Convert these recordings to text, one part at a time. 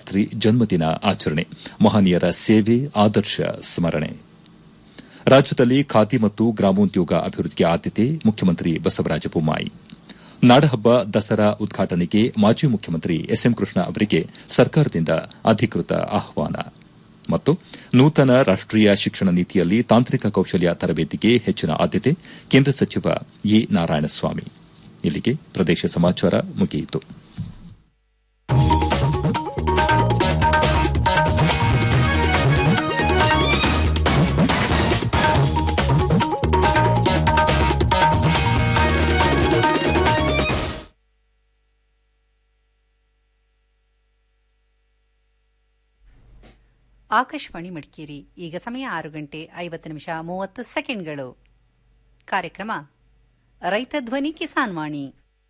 ಶಾಸ್ತ್ರಿ ಜನ್ಮದಿನ ಆಚರಣೆ ಮಹನೀಯರ ಸೇವೆ ಆದರ್ಶ ಸ್ಮರಣೆ ರಾಜ್ಯದಲ್ಲಿ ಖಾದಿ ಮತ್ತು ಗ್ರಾಮೋದ್ಯೋಗ ಅಭಿವೃದ್ಧಿಗೆ ಆದ್ಯತೆ ಮುಖ್ಯಮಂತ್ರಿ ಬಸವರಾಜ ಬೊಮ್ಮಾಯಿ ನಾಡಹಬ್ಬ ದಸರಾ ಉದ್ಘಾಟನೆಗೆ ಮಾಜಿ ಮುಖ್ಯಮಂತ್ರಿ ಎಸ್ಎಂ ಕೃಷ್ಣ ಅವರಿಗೆ ಸರ್ಕಾರದಿಂದ ಅಧಿಕೃತ ಆಹ್ವಾನ ಮತ್ತು ನೂತನ ರಾಷ್ಟೀಯ ಶಿಕ್ಷಣ ನೀತಿಯಲ್ಲಿ ತಾಂತ್ರಿಕ ಕೌಶಲ್ಯ ತರಬೇತಿಗೆ ಹೆಚ್ಚಿನ ಆದ್ಯತೆ ಕೇಂದ್ರ ಸಚಿವ ಎ ನಾರಾಯಣಸ್ವಾಮಿ ಇಲ್ಲಿಗೆ ಪ್ರದೇಶ ಸಮಾಚಾರ ಮುಗಿಯಿತು ಆಕಾಶವಾಣಿ ಮಡಿಕೇರಿ ಈಗ ಸಮಯ ಆರು ಗಂಟೆ ಐವತ್ತು ನಿಮಿಷ ಮೂವತ್ತು ಸೆಕೆಂಡ್ಗಳು ಕಾರ್ಯಕ್ರಮ ರೈತ ಧ್ವನಿ ಕಿಸಾನ್ ವಾಣಿ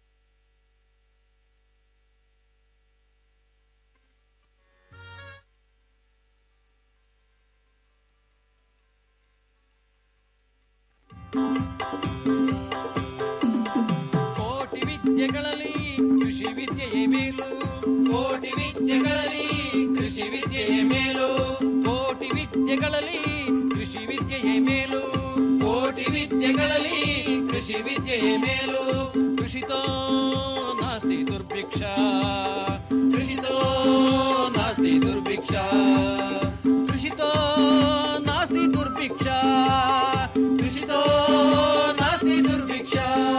ಕೋಟಿ ವಿದ್ಯೆಗಳಲ್ಲಿ ಕೃಷಿ ವಿದ್ಯೆಯೇ ಮೇಲು ಕೋಟಿ ವಿದ್ಯೆಗಳಲ್ಲಿ ಕೃಷಿ ವಿದ್ಯೆಯೇ ಮೇಲು ಕೋಟಿ ವಿದ್ಯೆಗಳಲ್ಲಿ ಕೃಷಿ ವಿದ್ಯೆಯೇ ಮೇಲು ಕೋಟಿ ವಿದ್ಯೆಗಳಲ್ಲಿ ಕೃಷಿ ವಿದ್ಯೆಯೇ ಮೇಲು ಕೃಷಿತೋ ನಾಸ್ತಿ ದುರ್ಭಿಕ್ಷ ಕೃಷಿತೋ ನಾಸ್ತಿ ದುರ್ಭಿಕ್ಷ ಕೃಷಿತೋ ನಾಸ್ತಿ ದುರ್ಭಿಕ್ಷ ಕೃಷಿತೋ ನಾಸ್ತಿ ದುರ್ಭಿಕ್ಷ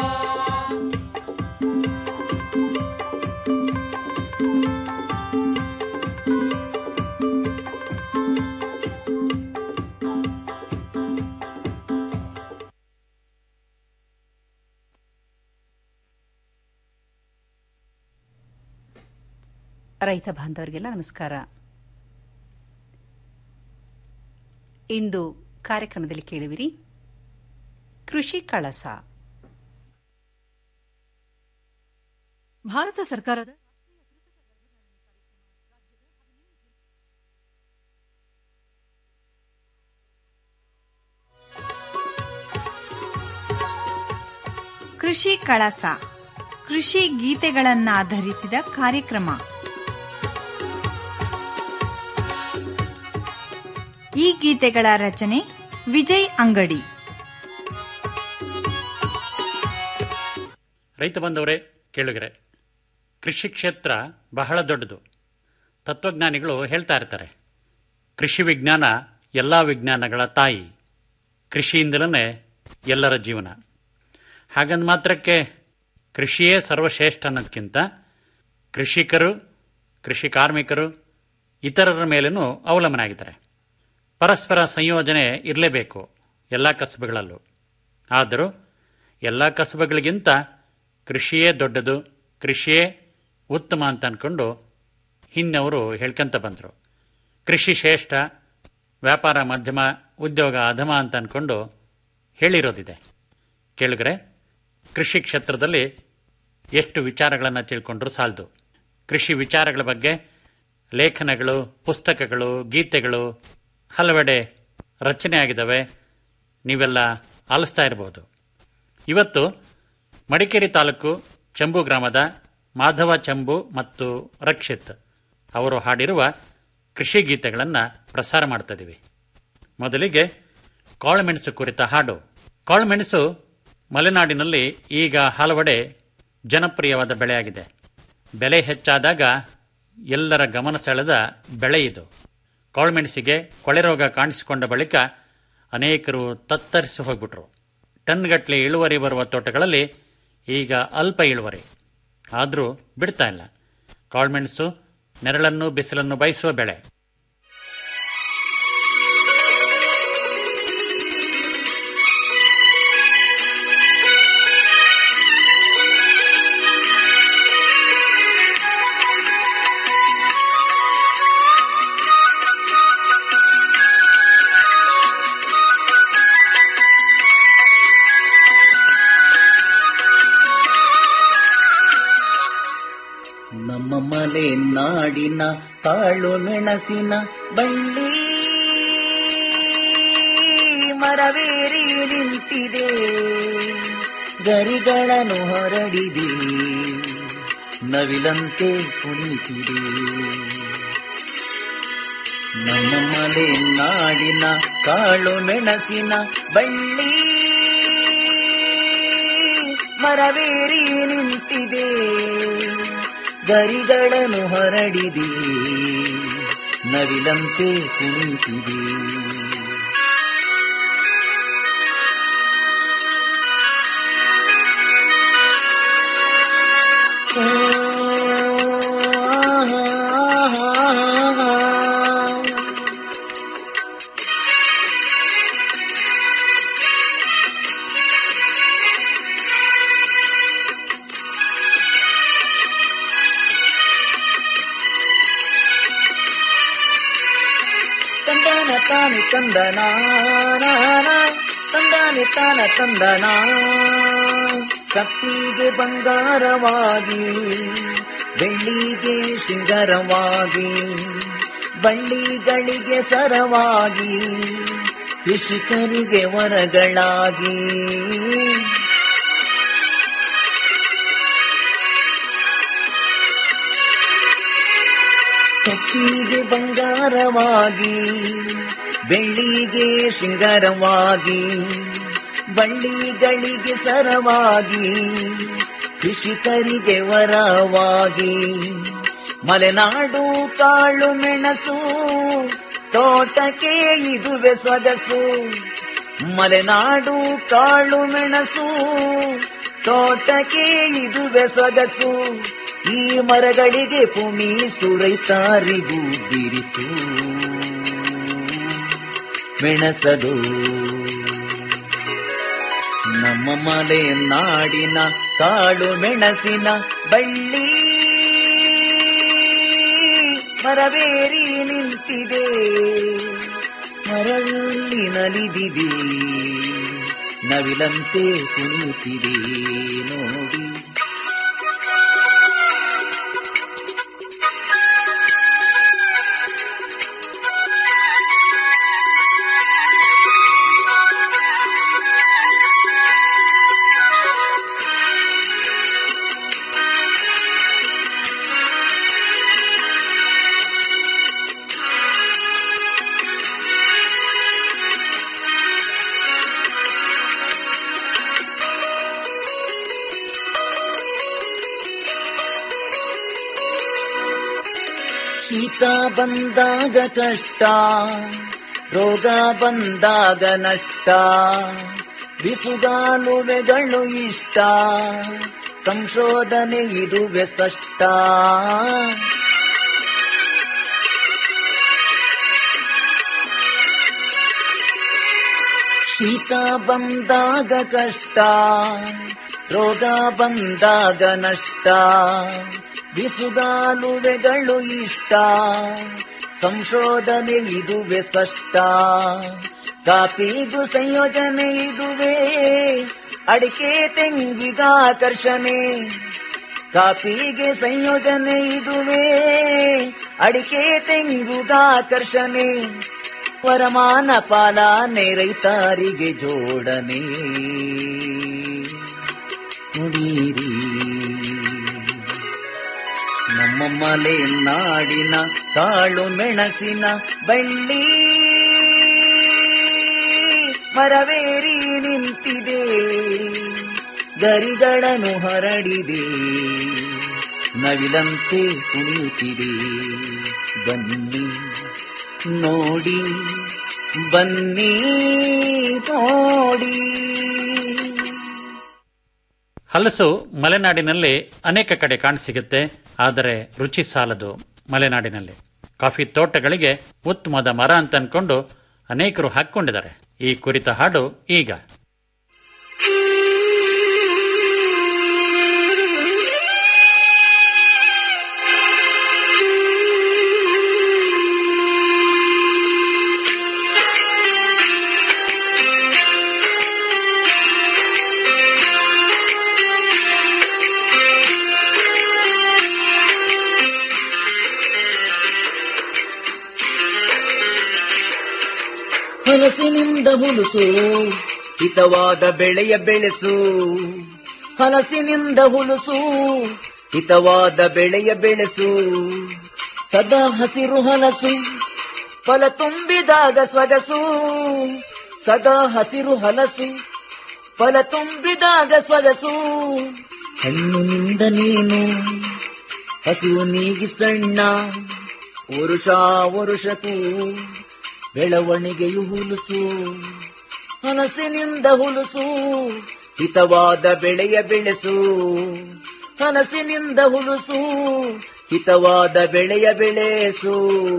ರೈತ ಬಾಂಧವರಿಗೆಲ್ಲ ನಮಸ್ಕಾರ ಇಂದು ಕಾರ್ಯಕ್ರಮದಲ್ಲಿ ಕೇಳುವಿರಿ ಕೃಷಿ ಕಳಸ ಭಾರತ ಸರ್ಕಾರದ ಕೃಷಿ ಕಳಸ ಕೃಷಿ ಗೀತೆಗಳನ್ನಾಧರಿಸಿದ ಕಾರ್ಯಕ್ರಮ ಈ ಗೀತೆಗಳ ರಚನೆ ವಿಜಯ್ ಅಂಗಡಿ ರೈತ ಬಂದವರೇ ಕೇಳುಗರೆ ಕೃಷಿ ಕ್ಷೇತ್ರ ಬಹಳ ದೊಡ್ಡದು ತತ್ವಜ್ಞಾನಿಗಳು ಹೇಳ್ತಾ ಇರ್ತಾರೆ ಕೃಷಿ ವಿಜ್ಞಾನ ಎಲ್ಲ ವಿಜ್ಞಾನಗಳ ತಾಯಿ ಕೃಷಿಯಿಂದಲೇ ಎಲ್ಲರ ಜೀವನ ಹಾಗಂದ ಮಾತ್ರಕ್ಕೆ ಕೃಷಿಯೇ ಸರ್ವಶ್ರೇಷ್ಠ ಅನ್ನೋದಕ್ಕಿಂತ ಕೃಷಿಕರು ಕೃಷಿ ಕಾರ್ಮಿಕರು ಇತರರ ಮೇಲೂ ಅವಲಂಬನಾಗಿದ್ದಾರೆ ಪರಸ್ಪರ ಸಂಯೋಜನೆ ಇರಲೇಬೇಕು ಎಲ್ಲ ಕಸಬುಗಳಲ್ಲೂ ಆದರೂ ಎಲ್ಲ ಕಸಬುಗಳಿಗಿಂತ ಕೃಷಿಯೇ ದೊಡ್ಡದು ಕೃಷಿಯೇ ಉತ್ತಮ ಅಂತ ಅಂದ್ಕೊಂಡು ಹಿಂದವರು ಹೇಳ್ಕೊಂತ ಬಂದರು ಕೃಷಿ ಶ್ರೇಷ್ಠ ವ್ಯಾಪಾರ ಮಧ್ಯಮ ಉದ್ಯೋಗ ಅಧಮ ಅಂತ ಅಂದ್ಕೊಂಡು ಹೇಳಿರೋದಿದೆ ಕೇಳಿದ್ರೆ ಕೃಷಿ ಕ್ಷೇತ್ರದಲ್ಲಿ ಎಷ್ಟು ವಿಚಾರಗಳನ್ನು ತಿಳ್ಕೊಂಡ್ರೂ ಸಾಲದು ಕೃಷಿ ವಿಚಾರಗಳ ಬಗ್ಗೆ ಲೇಖನಗಳು ಪುಸ್ತಕಗಳು ಗೀತೆಗಳು ಹಲವೆಡೆ ರಚನೆ ಆಗಿದ್ದಾವೆ ನೀವೆಲ್ಲ ಆಲಿಸ್ತಾ ಇರಬಹುದು ಇವತ್ತು ಮಡಿಕೇರಿ ತಾಲೂಕು ಚಂಬು ಗ್ರಾಮದ ಮಾಧವ ಚಂಬು ಮತ್ತು ರಕ್ಷಿತ್ ಅವರು ಹಾಡಿರುವ ಕೃಷಿ ಗೀತೆಗಳನ್ನು ಪ್ರಸಾರ ಮಾಡ್ತಾ ಇದೀವಿ ಮೊದಲಿಗೆ ಕಾಳುಮೆಣಸು ಕುರಿತ ಹಾಡು ಕಾಳುಮೆಣಸು ಮಲೆನಾಡಿನಲ್ಲಿ ಈಗ ಹಲವೆಡೆ ಜನಪ್ರಿಯವಾದ ಬೆಳೆಯಾಗಿದೆ ಬೆಲೆ ಹೆಚ್ಚಾದಾಗ ಎಲ್ಲರ ಗಮನ ಸೆಳೆದ ಬೆಳೆ ಇದು ಕಾಳುಮೆಣಸಿಗೆ ಕೊಳೆ ರೋಗ ಕಾಣಿಸಿಕೊಂಡ ಬಳಿಕ ಅನೇಕರು ತತ್ತರಿಸಿ ಹೋಗ್ಬಿಟ್ರು ಟನ್ಗಟ್ಟಲೆ ಇಳುವರಿ ಬರುವ ತೋಟಗಳಲ್ಲಿ ಈಗ ಅಲ್ಪ ಇಳುವರಿ ಆದರೂ ಬಿಡ್ತಾ ಇಲ್ಲ ಕಾಳುಮೆಣಸು ನೆರಳನ್ನು ಬಿಸಿಲನ್ನು ಬಯಸುವ ಬೆಳೆ ನಮ್ಮ ಮಲೆ ನಾಡಿನ ಕಾಳು ಮೆಣಸಿನ ಬಳ್ಳಿ ಮರವೇರಿ ನಿಂತಿದೆ ಗರಿಗಳನ್ನು ಹರಡಿದೆ ನವಿಲಂತೆ ಕುಣಿತಿದೆ ನಮ್ಮ ಮಲೆ ನಾಡಿನ ಕಾಳು ಮೆಣಸಿನ ಬಳ್ಳಿ ಮರವೇರಿ ನಿಂತಿದೆ ಗರಿಗಳನ್ನು ಹರಡಿದೆ ನವಿಲಂತೆ ಕುಣಿತಿದೆ ತಂದನ ತಾನೆ ತಂದನ ತಂದಾನೆ ತಾನ ತಂದನ ಕಪ್ಪಿಗೆ ಬಂಗಾರವಾಗಿ ಬೆಳ್ಳಿಗೆ ಶೃಂಗಾರವಾಗಿ ಬಳ್ಳಿಗಳಿಗೆ ಸರವಾಗಿ ಕೃಷಿಕರಿಗೆ ವರಗಳಾಗಿ ಕಪ್ಪಿಗೆ ಬಂಗಾರವಾಗಿ ಬೆಳ್ಳಿಗೆ ಶೃಂಗಾರವಾಗಿ ಬಳ್ಳಿಗಳಿಗೆ ಸರವಾಗಿ ಕೃಷಿಕರಿಗೆ ವರವಾಗಿ ಮಲೆನಾಡು ಕಾಳು ಮೆಣಸು ತೋಟಕ್ಕೆ ಇದುವೆ ಸೊಗಸು ಮಲೆನಾಡು ಕಾಳು ಮೆಣಸು ತೋಟಕ್ಕೆ ಇದುವೆ ಸೊಗಸು ಈ ಮರಗಳಿಗೆ ಪುಮೀಸು ರೈತಾರಿಗೂ ಬಿಡಿಸು ಮೆಣಸದು ನಮ್ಮ ಮಲೆ ನಾಡಿನ ಕಾಳು ಮೆಣಸಿನ ಬಳ್ಳಿ ಮರವೇರಿ ನಿಂತಿದೆ ಮರದಲ್ಲಿ ನಲಿದಿದೆ ನವಿಲಂತೆ ಕುಣಿತಿದೆ ನೋಡಿ ಶೀತ ಬಂದಾಗ ಕಷ್ಟ ರೋಗ ಬಂದಾಗ ನಷ್ಟ ಬಿಸುಗಾಲುವೆಗಳು ಇಷ್ಟ ಸಂಶೋಧನೆ ಇದುವೆ ಸ್ಪಷ್ಟ ಶೀತ ಬಂದಾಗ ಕಷ್ಟ ರೋಗ ಬಂದಾಗ ನಷ್ಟ ಬಿಸುಗಾಲುವೆಗಳು ಇಷ್ಟ ಸಂಶೋಧನೆ ಇದುವೆ ಸ್ಪಷ್ಟ ಕಾಪಿಗೂ ಸಂಯೋಜನೆ ಇದುವೆ ಅಡಿಕೆ ತೆಂಗಿಗಾಕರ್ಷಣೆ ಕಾಪಿಗೆ ಸಂಯೋಜನೆ ಇದುವೆ ಅಡಿಕೆ ತೆಂಗುಗಾಕರ್ಷಣೆ ವರಮಾನ ಪಾಲನೆ ರೈತರಿಗೆ ಜೋಡಣೆ ನುಡೀರಿ ನಮ್ಮ ಮಲೆ ನಾಡಿನ ಕಾಳು ಮೆಣಸಿನ ಬಳ್ಳಿ ಮರವೇರಿ ನಿಂತಿದೆ ಗರಿಗಳನ್ನು ಹರಡಿದೆ ನವಿಲಂತೆ ಕುಣಿಯುತ್ತಿದೆ ಬನ್ನಿ ನೋಡಿ ಬನ್ನಿ ನೋಡಿ ಹಲಸು ಮಲೆನಾಡಿನಲ್ಲಿ ಅನೇಕ ಕಡೆ ಕಾಣಸಿಗುತ್ತೆ ಆದರೆ ರುಚಿ ಸಾಲದು ಮಲೆನಾಡಿನಲ್ಲಿ ಕಾಫಿ ತೋಟಗಳಿಗೆ ಉತ್ತಮದ ಮರ ಅಂತ ಅನ್ಕೊಂಡು ಅನೇಕರು ಹಾಕೊಂಡಿದ್ದಾರೆ ಈ ಕುರಿತ ಹಾಡು ಈಗ ಹಲಸಿನಿಂದ ಹುಲುಸು ಹಿತವಾದ ಬೆಳೆಯ ಬೆಳೆಸು ಹಲಸಿನಿಂದ ಹುಲುಸು ಹಿತವಾದ ಬೆಳೆಯ ಬೆಳೆಸು ಸದಾ ಹಸಿರು ಹಲಸು ಫಲ ತುಂಬಿದಾಗ ಸೊಗಸು ಸದಾ ಹಸಿರು ಹಲಸು ಫಲ ತುಂಬಿದಾಗ ಸೊಗಸು ಹಣ್ಣಿನಿಂದ ನೀನು ಹಸಿವು ನೀಗಿ ಸಣ್ಣ ವರುಷ ವರುಷಕ್ಕೂ ಬೆಳವಣಿಗೆಯು ಹುಲುಸು ಹನಸಿನಿಂದ ಹುಲುಸು ಹಿತವಾದ ಬೆಳೆಯ ಬೆಳೆಸು ಹನಸಿನಿಂದ ಹುಲುಸು ಹಿತವಾದ ಬೆಳೆಯ ಬೆಳೆಸು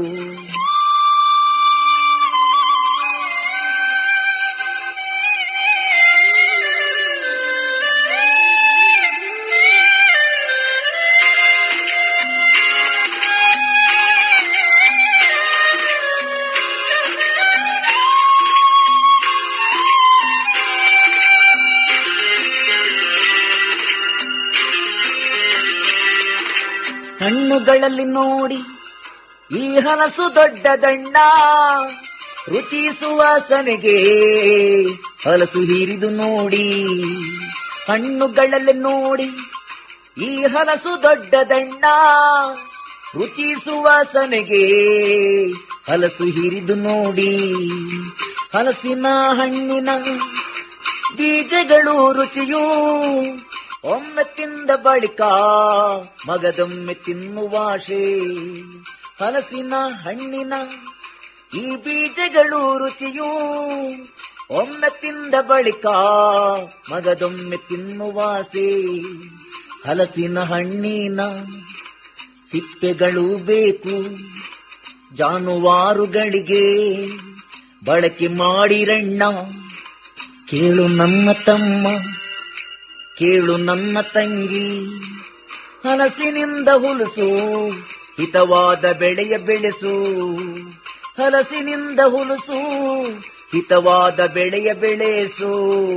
ಹಣ್ಣುಗಳಲ್ಲಿ ನೋಡಿ ಈ ಹಲಸು ದೊಡ್ಡ ದಂಡ ರುಚಿ ಸುವಾಸನೆಗೆ ಹಲಸು ಹೀರಿದು ನೋಡಿ ಹಣ್ಣುಗಳಲ್ಲಿ ನೋಡಿ ಈ ಹಲಸು ದೊಡ್ಡ ದಂಡ ರುಚಿ ಸುವಾಸನೆಗೆ ಹಲಸು ಹಿರಿದು ನೋಡಿ ಹಲಸಿನ ಹಣ್ಣಿನ ಬೀಜಗಳು ರುಚಿಯೂ ಒಮ್ಮೆ ತಿಂದ ಬಳಿಕ ಮಗದೊಮ್ಮೆ ತಿನ್ನುವಾಶೆ ಹಲಸಿನ ಹಣ್ಣಿನ ಈ ಬೀಜಗಳು ರುಚಿಯೂ ಒಮ್ಮೆ ತಿಂದ ಬಳಿಕ ಮಗದೊಮ್ಮೆ ತಿನ್ನುವಾಸೆ ಹಲಸಿನ ಹಣ್ಣಿನ ಸಿಪ್ಪೆಗಳು ಬೇಕು ಜಾನುವಾರುಗಳಿಗೆ ಬಳಕೆ ಮಾಡಿರಣ್ಣ ಕೇಳು ನನ್ನ ತಮ್ಮ ಕೇಳು ನನ್ನ ತಂಗಿ ಹಲಸಿನಿಂದ ಹುಲುಸು ಹಿತವಾದ ಬೆಳೆಯ ಬೆಳೆಸು ಹಲಸಿನಿಂದ ಹುಲುಸು ಹಿತವಾದ ಬೆಳೆಯ ಬೆಳೆಸು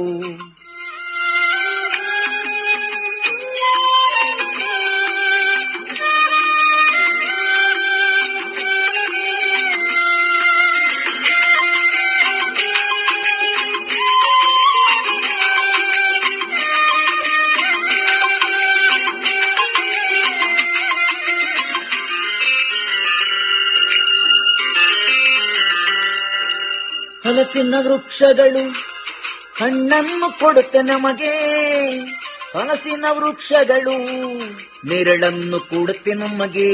ಹಲಸಿನ ವೃಕ್ಷಗಳು ಹಣ್ಣನ್ನು ಕೊಡುತ್ತೆ ನಮಗೆ ಹಲಸಿನ ವೃಕ್ಷಗಳು ನೆರಳನ್ನು ಕೊಡುತ್ತೆ ನಮಗೆ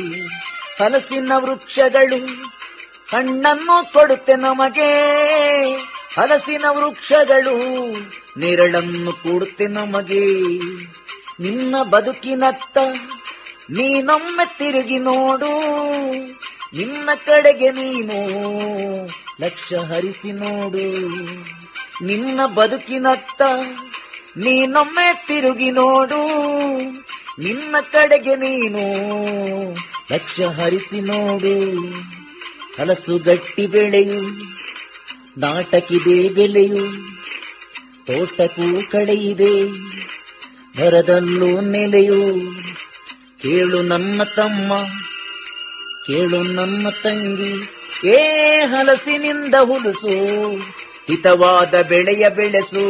ಹಲಸಿನ ವೃಕ್ಷಗಳು ಹಣ್ಣನ್ನು ಕೊಡುತ್ತೆ ನಮಗೆ ಹಲಸಿನ ವೃಕ್ಷಗಳು ನೆರಳನ್ನು ಕೊಡುತ್ತೆ ನಮಗೆ ನಿನ್ನ ಬದುಕಿನತ್ತ ನೀನೊಮ್ಮೆ ತಿರುಗಿ ನೋಡು ನಿನ್ನ ಕಡೆಗೆ ನೀನು ಲಕ್ಷ್ಯ ಹರಿಸಿ ನೋಡು ನಿನ್ನ ಬದುಕಿನತ್ತ ನೀನೊಮ್ಮೆ ತಿರುಗಿ ನೋಡು ನಿನ್ನ ಕಡೆಗೆ ನೀನು ಲಕ್ಷ್ಯ ಹರಿಸಿ ನೋಡು ಹಲಸು ಗಟ್ಟಿ ಬೆಳೆಯು ನಾಟಕಿದೆ ಬೆಲೆಯು ತೋಟಕ್ಕೂ ಕಳೆಯಿದೆ ಭರದಲ್ಲೂ ನೆಲೆಯು ಕೇಳು ನನ್ನ ತಮ್ಮ ಕೇಳು ನನ್ನ ತಂಗಿ ಏ ಹಲಸಿನಿಂದ ಹುಲುಸು ಹಿತವಾದ ಬೆಳೆಯ ಬೆಳೆಸು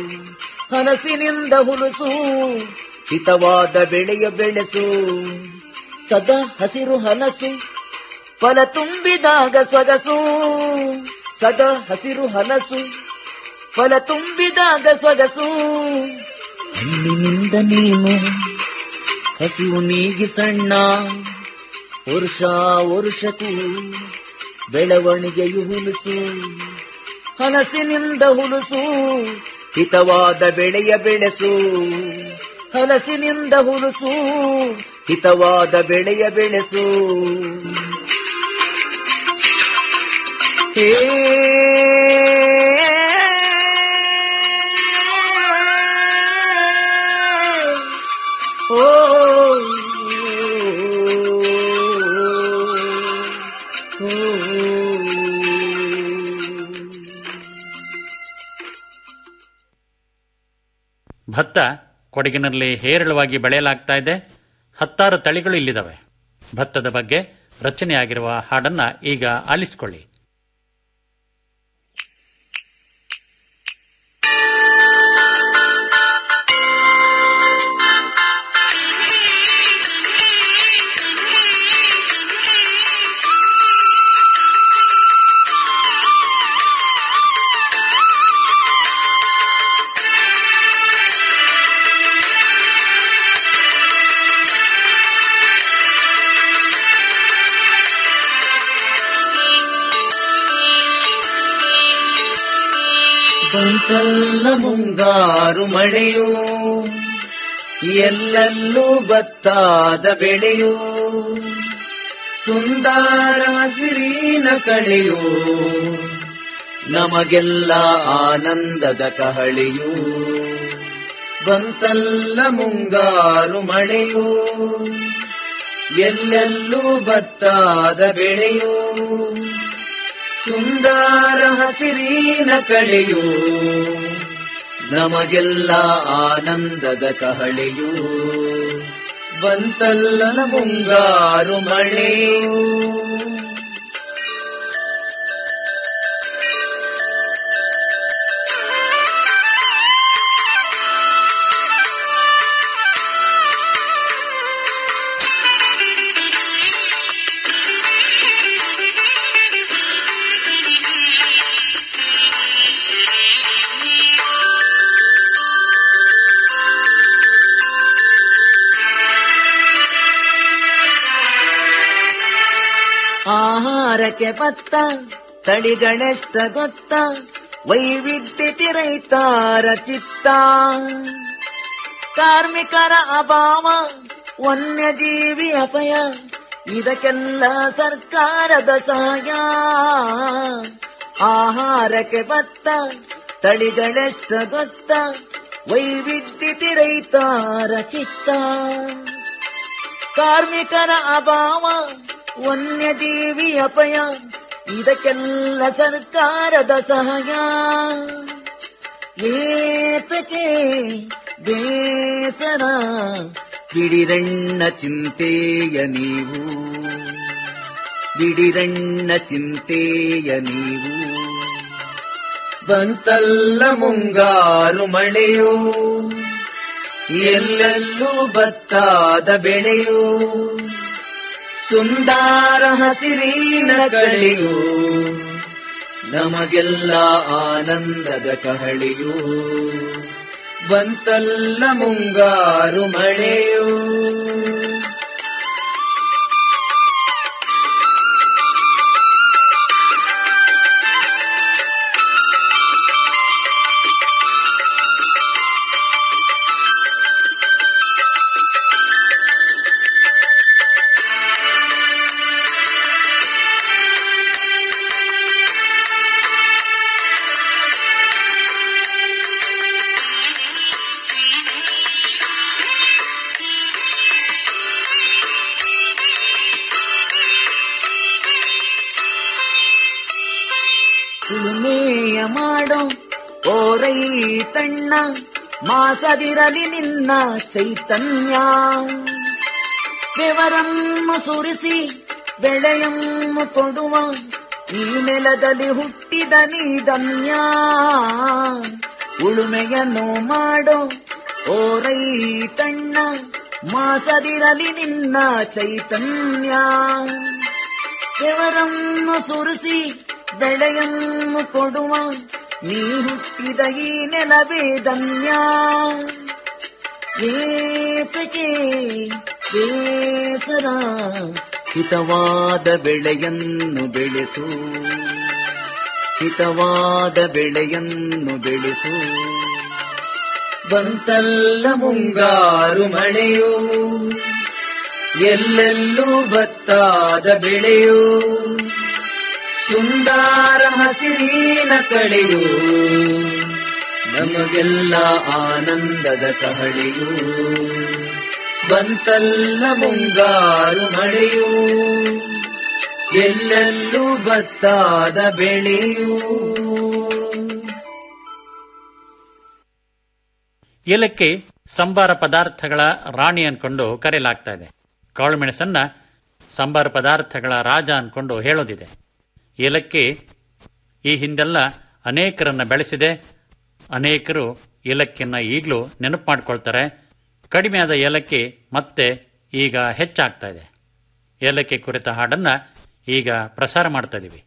ಹಲಸಿನಿಂದ ಹುಲುಸು ಹಿತವಾದ ಬೆಳೆಯ ಬೆಳೆಸು ಸದಾ ಹಸಿರು ಹಲಸು ಫಲ ತುಂಬಿದಾಗ ಸೊಗಸು ಸದಾ ಹಸಿರು ಹಲಸು ಫಲ ತುಂಬಿದಾಗ ಸೊಗಸು ಹಣ್ಣಿನಿಂದ ನೀನು ಹಸಿವು ನೀಗಿ ಸಣ್ಣ ವರುಷ ವರುಷಕ್ಕೂ ಬೆಳವಣಿಗೆಯು ಹುಲುಸು ಹಲಸಿನಿಂದ ಹುಲುಸು ಹಿತವಾದ ಬೆಳೆಯ ಬೆಳೆಸು ಹಲಸಿನಿಂದ ಹುಲುಸು ಹಿತವಾದ ಬೆಳೆಯ ಬೆಳೆಸು ಹೇ ಓ ಭತ್ತ ಕೊಡಗಿನಲ್ಲಿ ಹೇರಳವಾಗಿ ಬೆಳೆಯಲಾಗ್ತಾ ಇದೆ ಹತ್ತಾರು ತಳಿಗಳು ಇಲ್ಲಿದ್ದಾವೆ ಭತ್ತದ ಬಗ್ಗೆ ರಚನೆಯಾಗಿರುವ ಹಾಡನ್ನ ಈಗ ಆಲಿಸಿಕೊಳ್ಳಿ ಬಂತಲ್ಲ ಮುಂಗಾರು ಮಳೆಯು ಎಲ್ಲೆಲ್ಲೂ ಬತ್ತಾದ ಬೆಳೆಯು ಸುಂದರ ಹಸಿರಿನ ಕಳೆಯು ನಮಗೆಲ್ಲ ಆನಂದದ ಕಹಳೆಯು ಬಂತಲ್ಲ ಮುಂಗಾರು ಮಳೆಯು ಎಲ್ಲೆಲ್ಲೂ ಬತ್ತಾದ ಬೆಳೆಯು ಸುಂದರ ಹಸಿರಿನ ಕಳೆಯು ನಮಗೆಲ್ಲ ಆನಂದದ ಕಹಳೆಯು ಬಂತಲ್ಲ ಮುಂಗಾರು ಮಳೆಯು ಆಹಾರಕ್ಕೆ ಭತ್ತ ತಳಿಗಳೆಷ್ಟ ಗೊತ್ತ ವೈವಿಧ್ಯತೆ ರೈತಾರ ಚಿತ್ತ ಕಾರ್ಮಿಕರ ಅಭಾವ ವನ್ಯಜೀವಿ ಅಪಾಯ ಇದಕ್ಕೆಲ್ಲ ಸರ್ಕಾರದ ಸಹಾಯ ಆಹಾರಕ್ಕೆ ಭತ್ತ ತಳಿಗಳೆಷ್ಟ ಗೊತ್ತ ವೈವಿಧ್ಯತೆ ರೈತಾರ ಚಿತ್ತ ಕಾರ್ಮಿಕರ ಅಭಾವ ವನ್ಯಜೀವಿ ಅಪಾಯ ಇದಕ್ಕೆಲ್ಲ ಸರ್ಕಾರದ ಸಹಾಯ ಏತಕ್ಕೆ ಬೇಸರ ಬಿಡಿರಣ್ಣ ಚಿಂತೆಯ ನೀವು ಬಿಡಿರಣ್ಣ ಚಿಂತೆಯ ನೀವು ಬಂತಲ್ಲ ಮುಂಗಾರು ಮಳೆಯು ಎಲ್ಲೆಲ್ಲೂ ಬತ್ತಾದ ಬೆಳೆಯು ಸುಂದರ ಹಸಿರಿನ ಕಳೆಯು ನಮಗೆಲ್ಲ ಆನಂದದ ಕಹಳೆಯು ಬಂತಲ್ಲ ಮುಂಗಾರು ಮಳೆಯು ಉಳುಮೆಯ ಮಾಡೋ ಓರೈ ತಣ್ಣ ಮಾಸದಿರಲಿ ನಿನ್ನ ಚೈತನ್ಯ ಬೆವರಮ್ಮ ಸುರಿಸಿ ಬೆಳೆಯಮ್ಮ ಕೊಡುವ ಈ ನೆಲದಲ್ಲಿ ಹುಟ್ಟಿದ ನೀ ಧನ್ಯ ಉಳುಮೆಯನ್ನು ಮಾಡೋ ಓರೈ ತಣ್ಣ ಮಾಸದಿರಲಿ ನಿನ್ನ ಚೈತನ್ಯ ಬೆವರನ್ನು ಸುರಿಸಿ ಬೆಳೆಯನ್ನು ಕೊಡುವ ನೀ ಹುಟ್ಟಿದ ಈ ನೆಲವೇ ಧನ್ಯ ಏತಕ್ಕೆ ಬೇಸರ ಹಿತವಾದ ಬೆಳೆಯನ್ನು ಬೆಳೆಸು ಹಿತವಾದ ಬೆಳೆಯನ್ನು ಬೆಳೆಸು ಬಂತಲ್ಲ ಮುಂಗಾರು ಮಳೆಯು ಎಲ್ಲೆಲ್ಲೂ ಬತ್ತಾದ ಬೆಳೆಯು ಸುಂದರ ಹಸಿರಿನ ಕಳೆಯು ನಮಗೆಲ್ಲ ಆನಂದದ ಕಹಳೆಯು ಬಂತಲ್ಲ ಮುಂಗಾರು ಮಳೆಯು ಎಲ್ಲೆಲ್ಲೂ ಬತ್ತಾದ ಬೆಳೆಯು ಏಲಕ್ಕಿ ಸಂಬಾರ ಪದಾರ್ಥಗಳ ರಾಣಿ ಅನ್ಕೊಂಡು ಕರೆಯಲಾಗ್ತಾ ಇದೆ ಕಾಳುಮೆಣಸನ್ನ ಸಂಬಾರ ಪದಾರ್ಥಗಳ ರಾಜ ಅನ್ಕೊಂಡು ಹೇಳೋದಿದೆ ಏಲಕ್ಕಿ ಈ ಹಿಂದೆಲ್ಲ ಅನೇಕರನ್ನ ಬೆಳೆಸಿದೆ ಅನೇಕರು ಏಲಕ್ಕಿಯನ್ನ ಈಗಲೂ ನೆನಪು ಮಾಡ್ಕೊಳ್ತಾರೆ ಕಡಿಮೆಯಾದ ಏಲಕ್ಕಿ ಮತ್ತೆ ಈಗ ಹೆಚ್ಚಾಗ್ತಾ ಇದೆ ಏಲಕ್ಕಿ ಕುರಿತ ಹಾಡನ್ನ ಈಗ ಪ್ರಸಾರ ಮಾಡ್ತಾ ಇದೀವಿ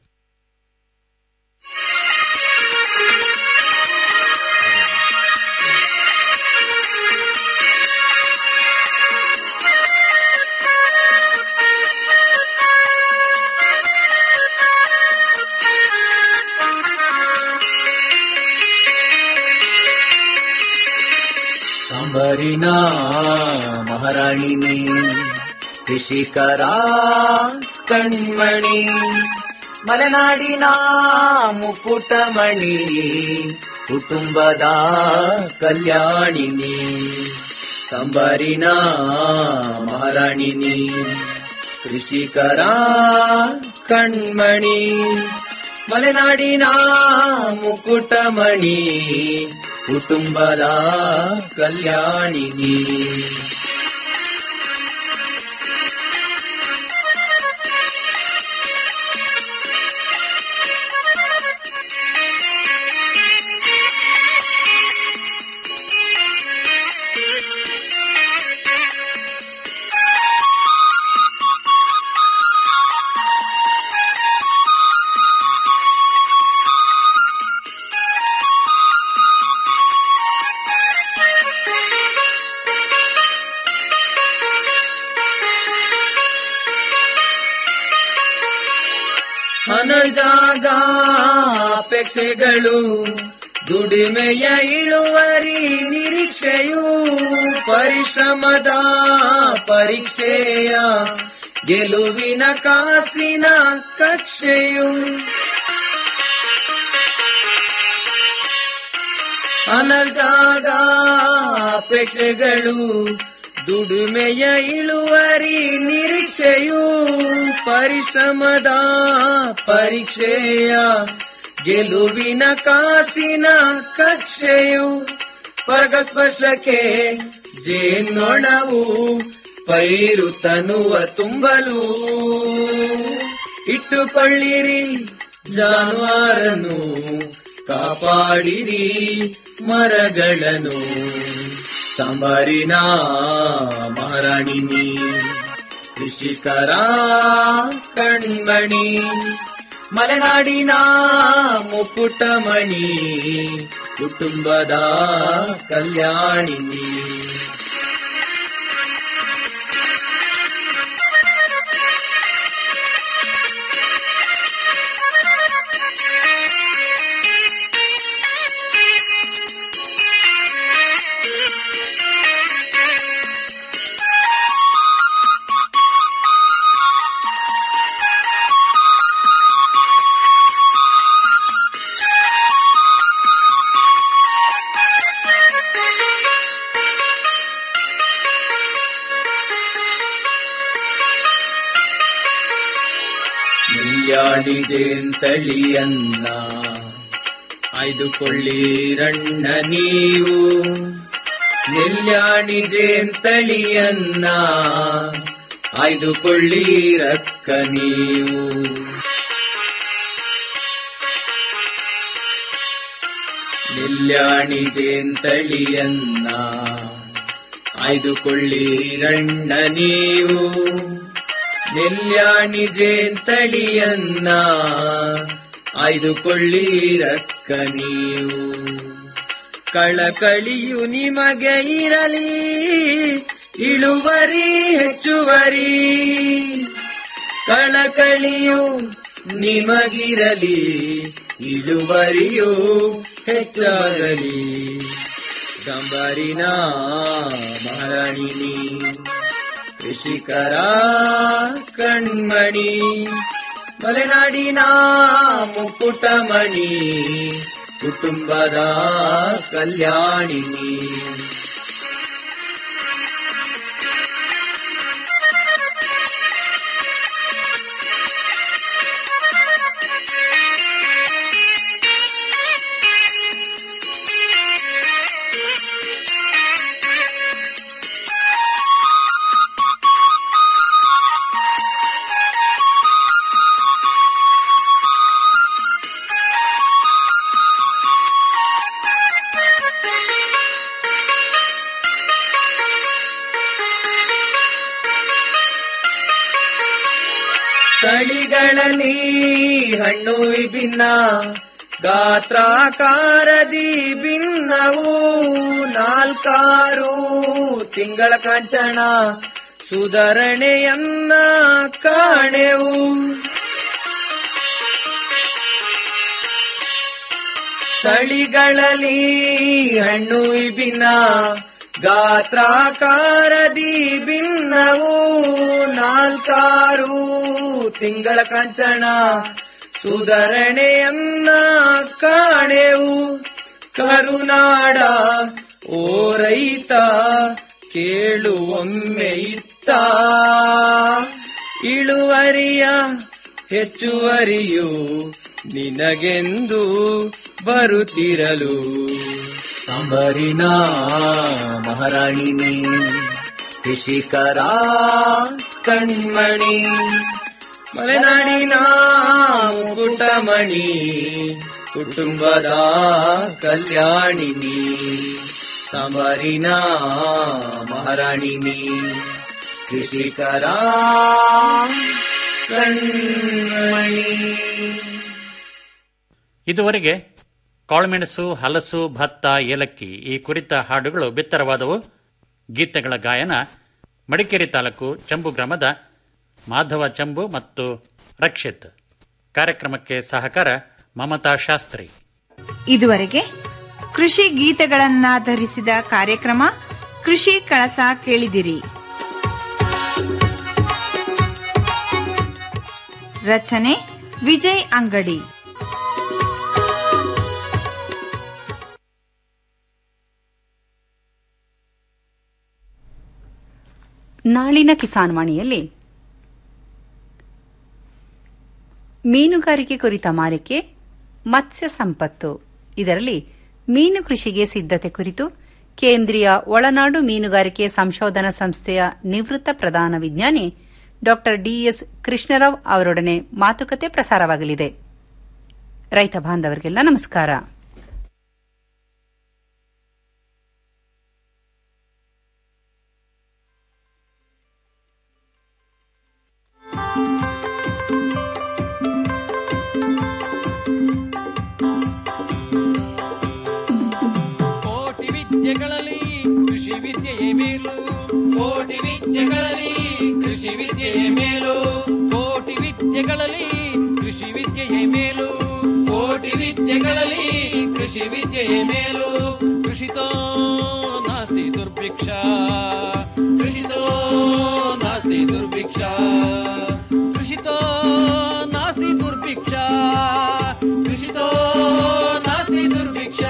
ಸಂಬರಿನ ಮಹಾರಾಣಿನಿ ಕೃಷಿಕರ ಕಣ್ಮಣಿ ಮಲೆನಾಡಿನ ಮುಕುಟಮಣಿ ಕುಟುಂಬದ ಕಲ್ಯಾಣಿನಿ ಸಂಬರಿನ ಮಹಾರಾಣಿನಿ ಕೃಷಿಕರ ಕಣ್ಮಣಿ ಮಲೆನಾಡಿನ ಮುಕುಟಮಣಿ ಕುಟುಂಬದ ಕಲ್ಯಾಣಿನಿ ಹನಜಾಗ ಅಪೇಕ್ಷೆಗಳು ದುಡಿಮೆಯ ಇಳುವರಿ ನಿರೀಕ್ಷೆಯು ಪರಿಶ್ರಮದ ಪರೀಕ್ಷೆಯ ಗೆಲುವಿನ ಕಾಸಿನ ಕಕ್ಷೆಯು ಅನರ್ಜಾಗ ಅಪೇಕ್ಷೆಗಳು ದುಡಿಮೆಯ ಇಳುವರಿ ನಿರೀಕ್ಷೆಯು ಪರಿಶ್ರಮದ ಪರೀಕ್ಷೆಯ ಗೆಲುವಿನ ಕಾಸಿನ ಕಕ್ಷೆಯು ಪರಗಸ್ಪರ್ಶಕ್ಕೆ ಜೇನೊಣವು ಪೈರು ತನುವ ತುಂಬಲು ಇಟ್ಟುಕೊಳ್ಳಿರಿ ಜಾನುವಾರನು ಕಾಪಾಡಿರಿ ಮರಗಳನ್ನು ಸಂಬರಿನ ಮಹಾರಾಣಿನಿ ಕೃಷಿಕರ ಕಣ್ಮಣಿ ಮಲೆನಾಡಿನ ಮುಕುಟಮಣಿ ಕುಟುಂಬದ ಕಲ್ಯಾಣಿನಿ ನಿಲ್ಯಾಡಿದೆಂತಳಿಯನ್ನ ಆಯ್ದುಕೊಳ್ಳಿರಣ್ಣ ನೀವು ನಿಲ್ಯಾಡಿದೆಂತಳಿಯನ್ನ ಆಯ್ದುಕೊಳ್ಳಿರಕ್ಕ ನೀವು ನಿಲ್ಯಾಣಿದೆಂತಳಿಯನ್ನ ಆಯ್ದುಕೊಳ್ಳಿರಣ್ಣ ನೀವು ನೆಲ್ಯಾಣಿಜೇಂತಳಿಯನ್ನ ಆಯ್ದುಕೊಳ್ಳಿರಕ್ಕ ನೀವು ಕಳಕಳಿಯು ನಿಮಗೆ ಇರಲಿ ಇಳುವರಿ ಹೆಚ್ಚುವರಿ ಕಳಕಳಿಯು ನಿಮಗಿರಲಿ ಇಳುವರಿಯು ಹೆಚ್ಚಾಗಲಿ ಸಂಬರಿನ ಮಹಾರಾಣಿನಿ ಕೃಷಿಕರ ಕಣ್ಮಣಿ ಮಲೆನಾಡಿನ ಮುಕುಟಮಣಿ ಕುಟುಂಬದ ಕಲ್ಯಾಣಿನಿ ತಳಿಗಳಲ್ಲಿ ಹಣ್ಣು ವಿಭಿನ್ನ ಗಾತ್ರಾಕಾರದಿ ಭಿನ್ನವು ನಾಲ್ಕಾರು ತಿಂಗಳ ಕಾಂಚನ ಸುಧಾರಣೆಯನ್ನ ಕಾಣೆವು ತಳಿಗಳಲ್ಲಿ ಹಣ್ಣು ವಿಭಿನ್ನ ಗಾತ್ರಾಕಾರದಿ ಭಿನ್ನವು ನಾಲ್ಕಾರು ತಿಂಗಳ ಕಾಂಚನ ಸುಧಾರಣೆಯನ್ನ ಕಾಣೆವು ಕರುನಾಡ ಓ ರೈತ ಕೇಳು ಒಮ್ಮೆ ಇತ್ತ ಇಳುವರಿಯ ಹೆಚ್ಚುವರಿಯು ನಿನಗೆಂದು ಬರುತ್ತಿರಲು ಸಂಬರಿನ ಮಹಾರಾಣಿನಿ ಕೃಷಿಕರ ಕಣ್ಮಣಿ ಮಲೆನಾಡಿನ ಮುಕುಟಮಣಿ ಕುಟುಂಬದ ಕಲ್ಯಾಣಿನಿ ಸಂಬರಿನ ಮಹಾರಾಣಿನಿ ಕೃಷಿಕರ ಕಣ್ಮಣಿ ಇದುವರೆಗೆ ಕಾಳುಮೆಣಸು ಹಲಸು ಭತ್ತ ಏಲಕ್ಕಿ ಈ ಕುರಿತ ಹಾಡುಗಳು ಬಿತ್ತರವಾದವು ಗೀತೆಗಳ ಗಾಯನ ಮಡಿಕೇರಿ ತಾಲೂಕು ಚಂಬು ಗ್ರಾಮದ ಮಾಧವ ಚಂಬು ಮತ್ತು ರಕ್ಷಿತ್ ಕಾರ್ಯಕ್ರಮಕ್ಕೆ ಸಹಕಾರ ಮಮತಾ ಶಾಸ್ತ್ರಿ ಇದುವರೆಗೆ ಕೃಷಿ ಗೀತೆಗಳನ್ನಾಧರಿಸಿದ ಕಾರ್ಯಕ್ರಮ ಕೃಷಿ ಕಳಸ ಕೇಳಿದಿರಿ ರಚನೆ ವಿಜಯ್ ಅಂಗಡಿ ನಾಳಿನ ಕಿಸಾನ್ ವಾಣಿಯಲ್ಲಿ ಮೀನುಗಾರಿಕೆ ಕುರಿತ ಮಾಲಿಕೆ ಮತ್ಸ್ಯ ಸಂಪತ್ತು ಇದರಲ್ಲಿ ಮೀನು ಕೃಷಿಗೆ ಸಿದ್ಧತೆ ಕುರಿತು ಕೇಂದ್ರೀಯ ಒಳನಾಡು ಮೀನುಗಾರಿಕೆ ಸಂಶೋಧನಾ ಸಂಸ್ಥೆಯ ನಿವೃತ್ತ ಪ್ರಧಾನ ವಿಜ್ಞಾನಿ ಡಾ ಡಿಎಸ್ ಕೃಷ್ಣರಾವ್ ಅವರೊಡನೆ ಮಾತುಕತೆ ಪ್ರಸಾರವಾಗಲಿದೆ ರೈತ ಬಾಂಧವರಿಗೆಲ್ಲ ನಮಸ್ಕಾರ ಕೋಟಿ ವಿದ್ಯೆಗಳಲ್ಲಿ ಕೃಷಿ ವಿದ್ಯೆಯೇ ಮೇಲು ಕೋಟಿ ವಿದ್ಯೆಗಳಲ್ಲಿ ಕೃಷಿ ವಿದ್ಯೆಯೇ ಮೇಲು ಕೋಟಿ ವಿದ್ಯೆಗಳಲ್ಲಿ ಕೃಷಿ ವಿದ್ಯೆಯೇ ಮೇಲು ಕೋಟಿ ವಿದ್ಯೆಗಳಲ್ಲಿ ಕೃಷಿ ವಿದ್ಯೆಯೇ ಮೇಲು ಕೃಷಿತೋ ನಾಸ್ತಿ ದುರ್ಭಿಕ್ಷ ಕೃಷಿತೋ ನಾಸ್ತಿ ದುರ್ಭಿಕ್ಷ ಕೃಷಿತೋ ನಾಸ್ತಿ ದುರ್ಭಿಕ್ಷ ಕೃಷಿತೋ ನಾಸ್ತಿ ದುರ್ಭಿಕ್ಷ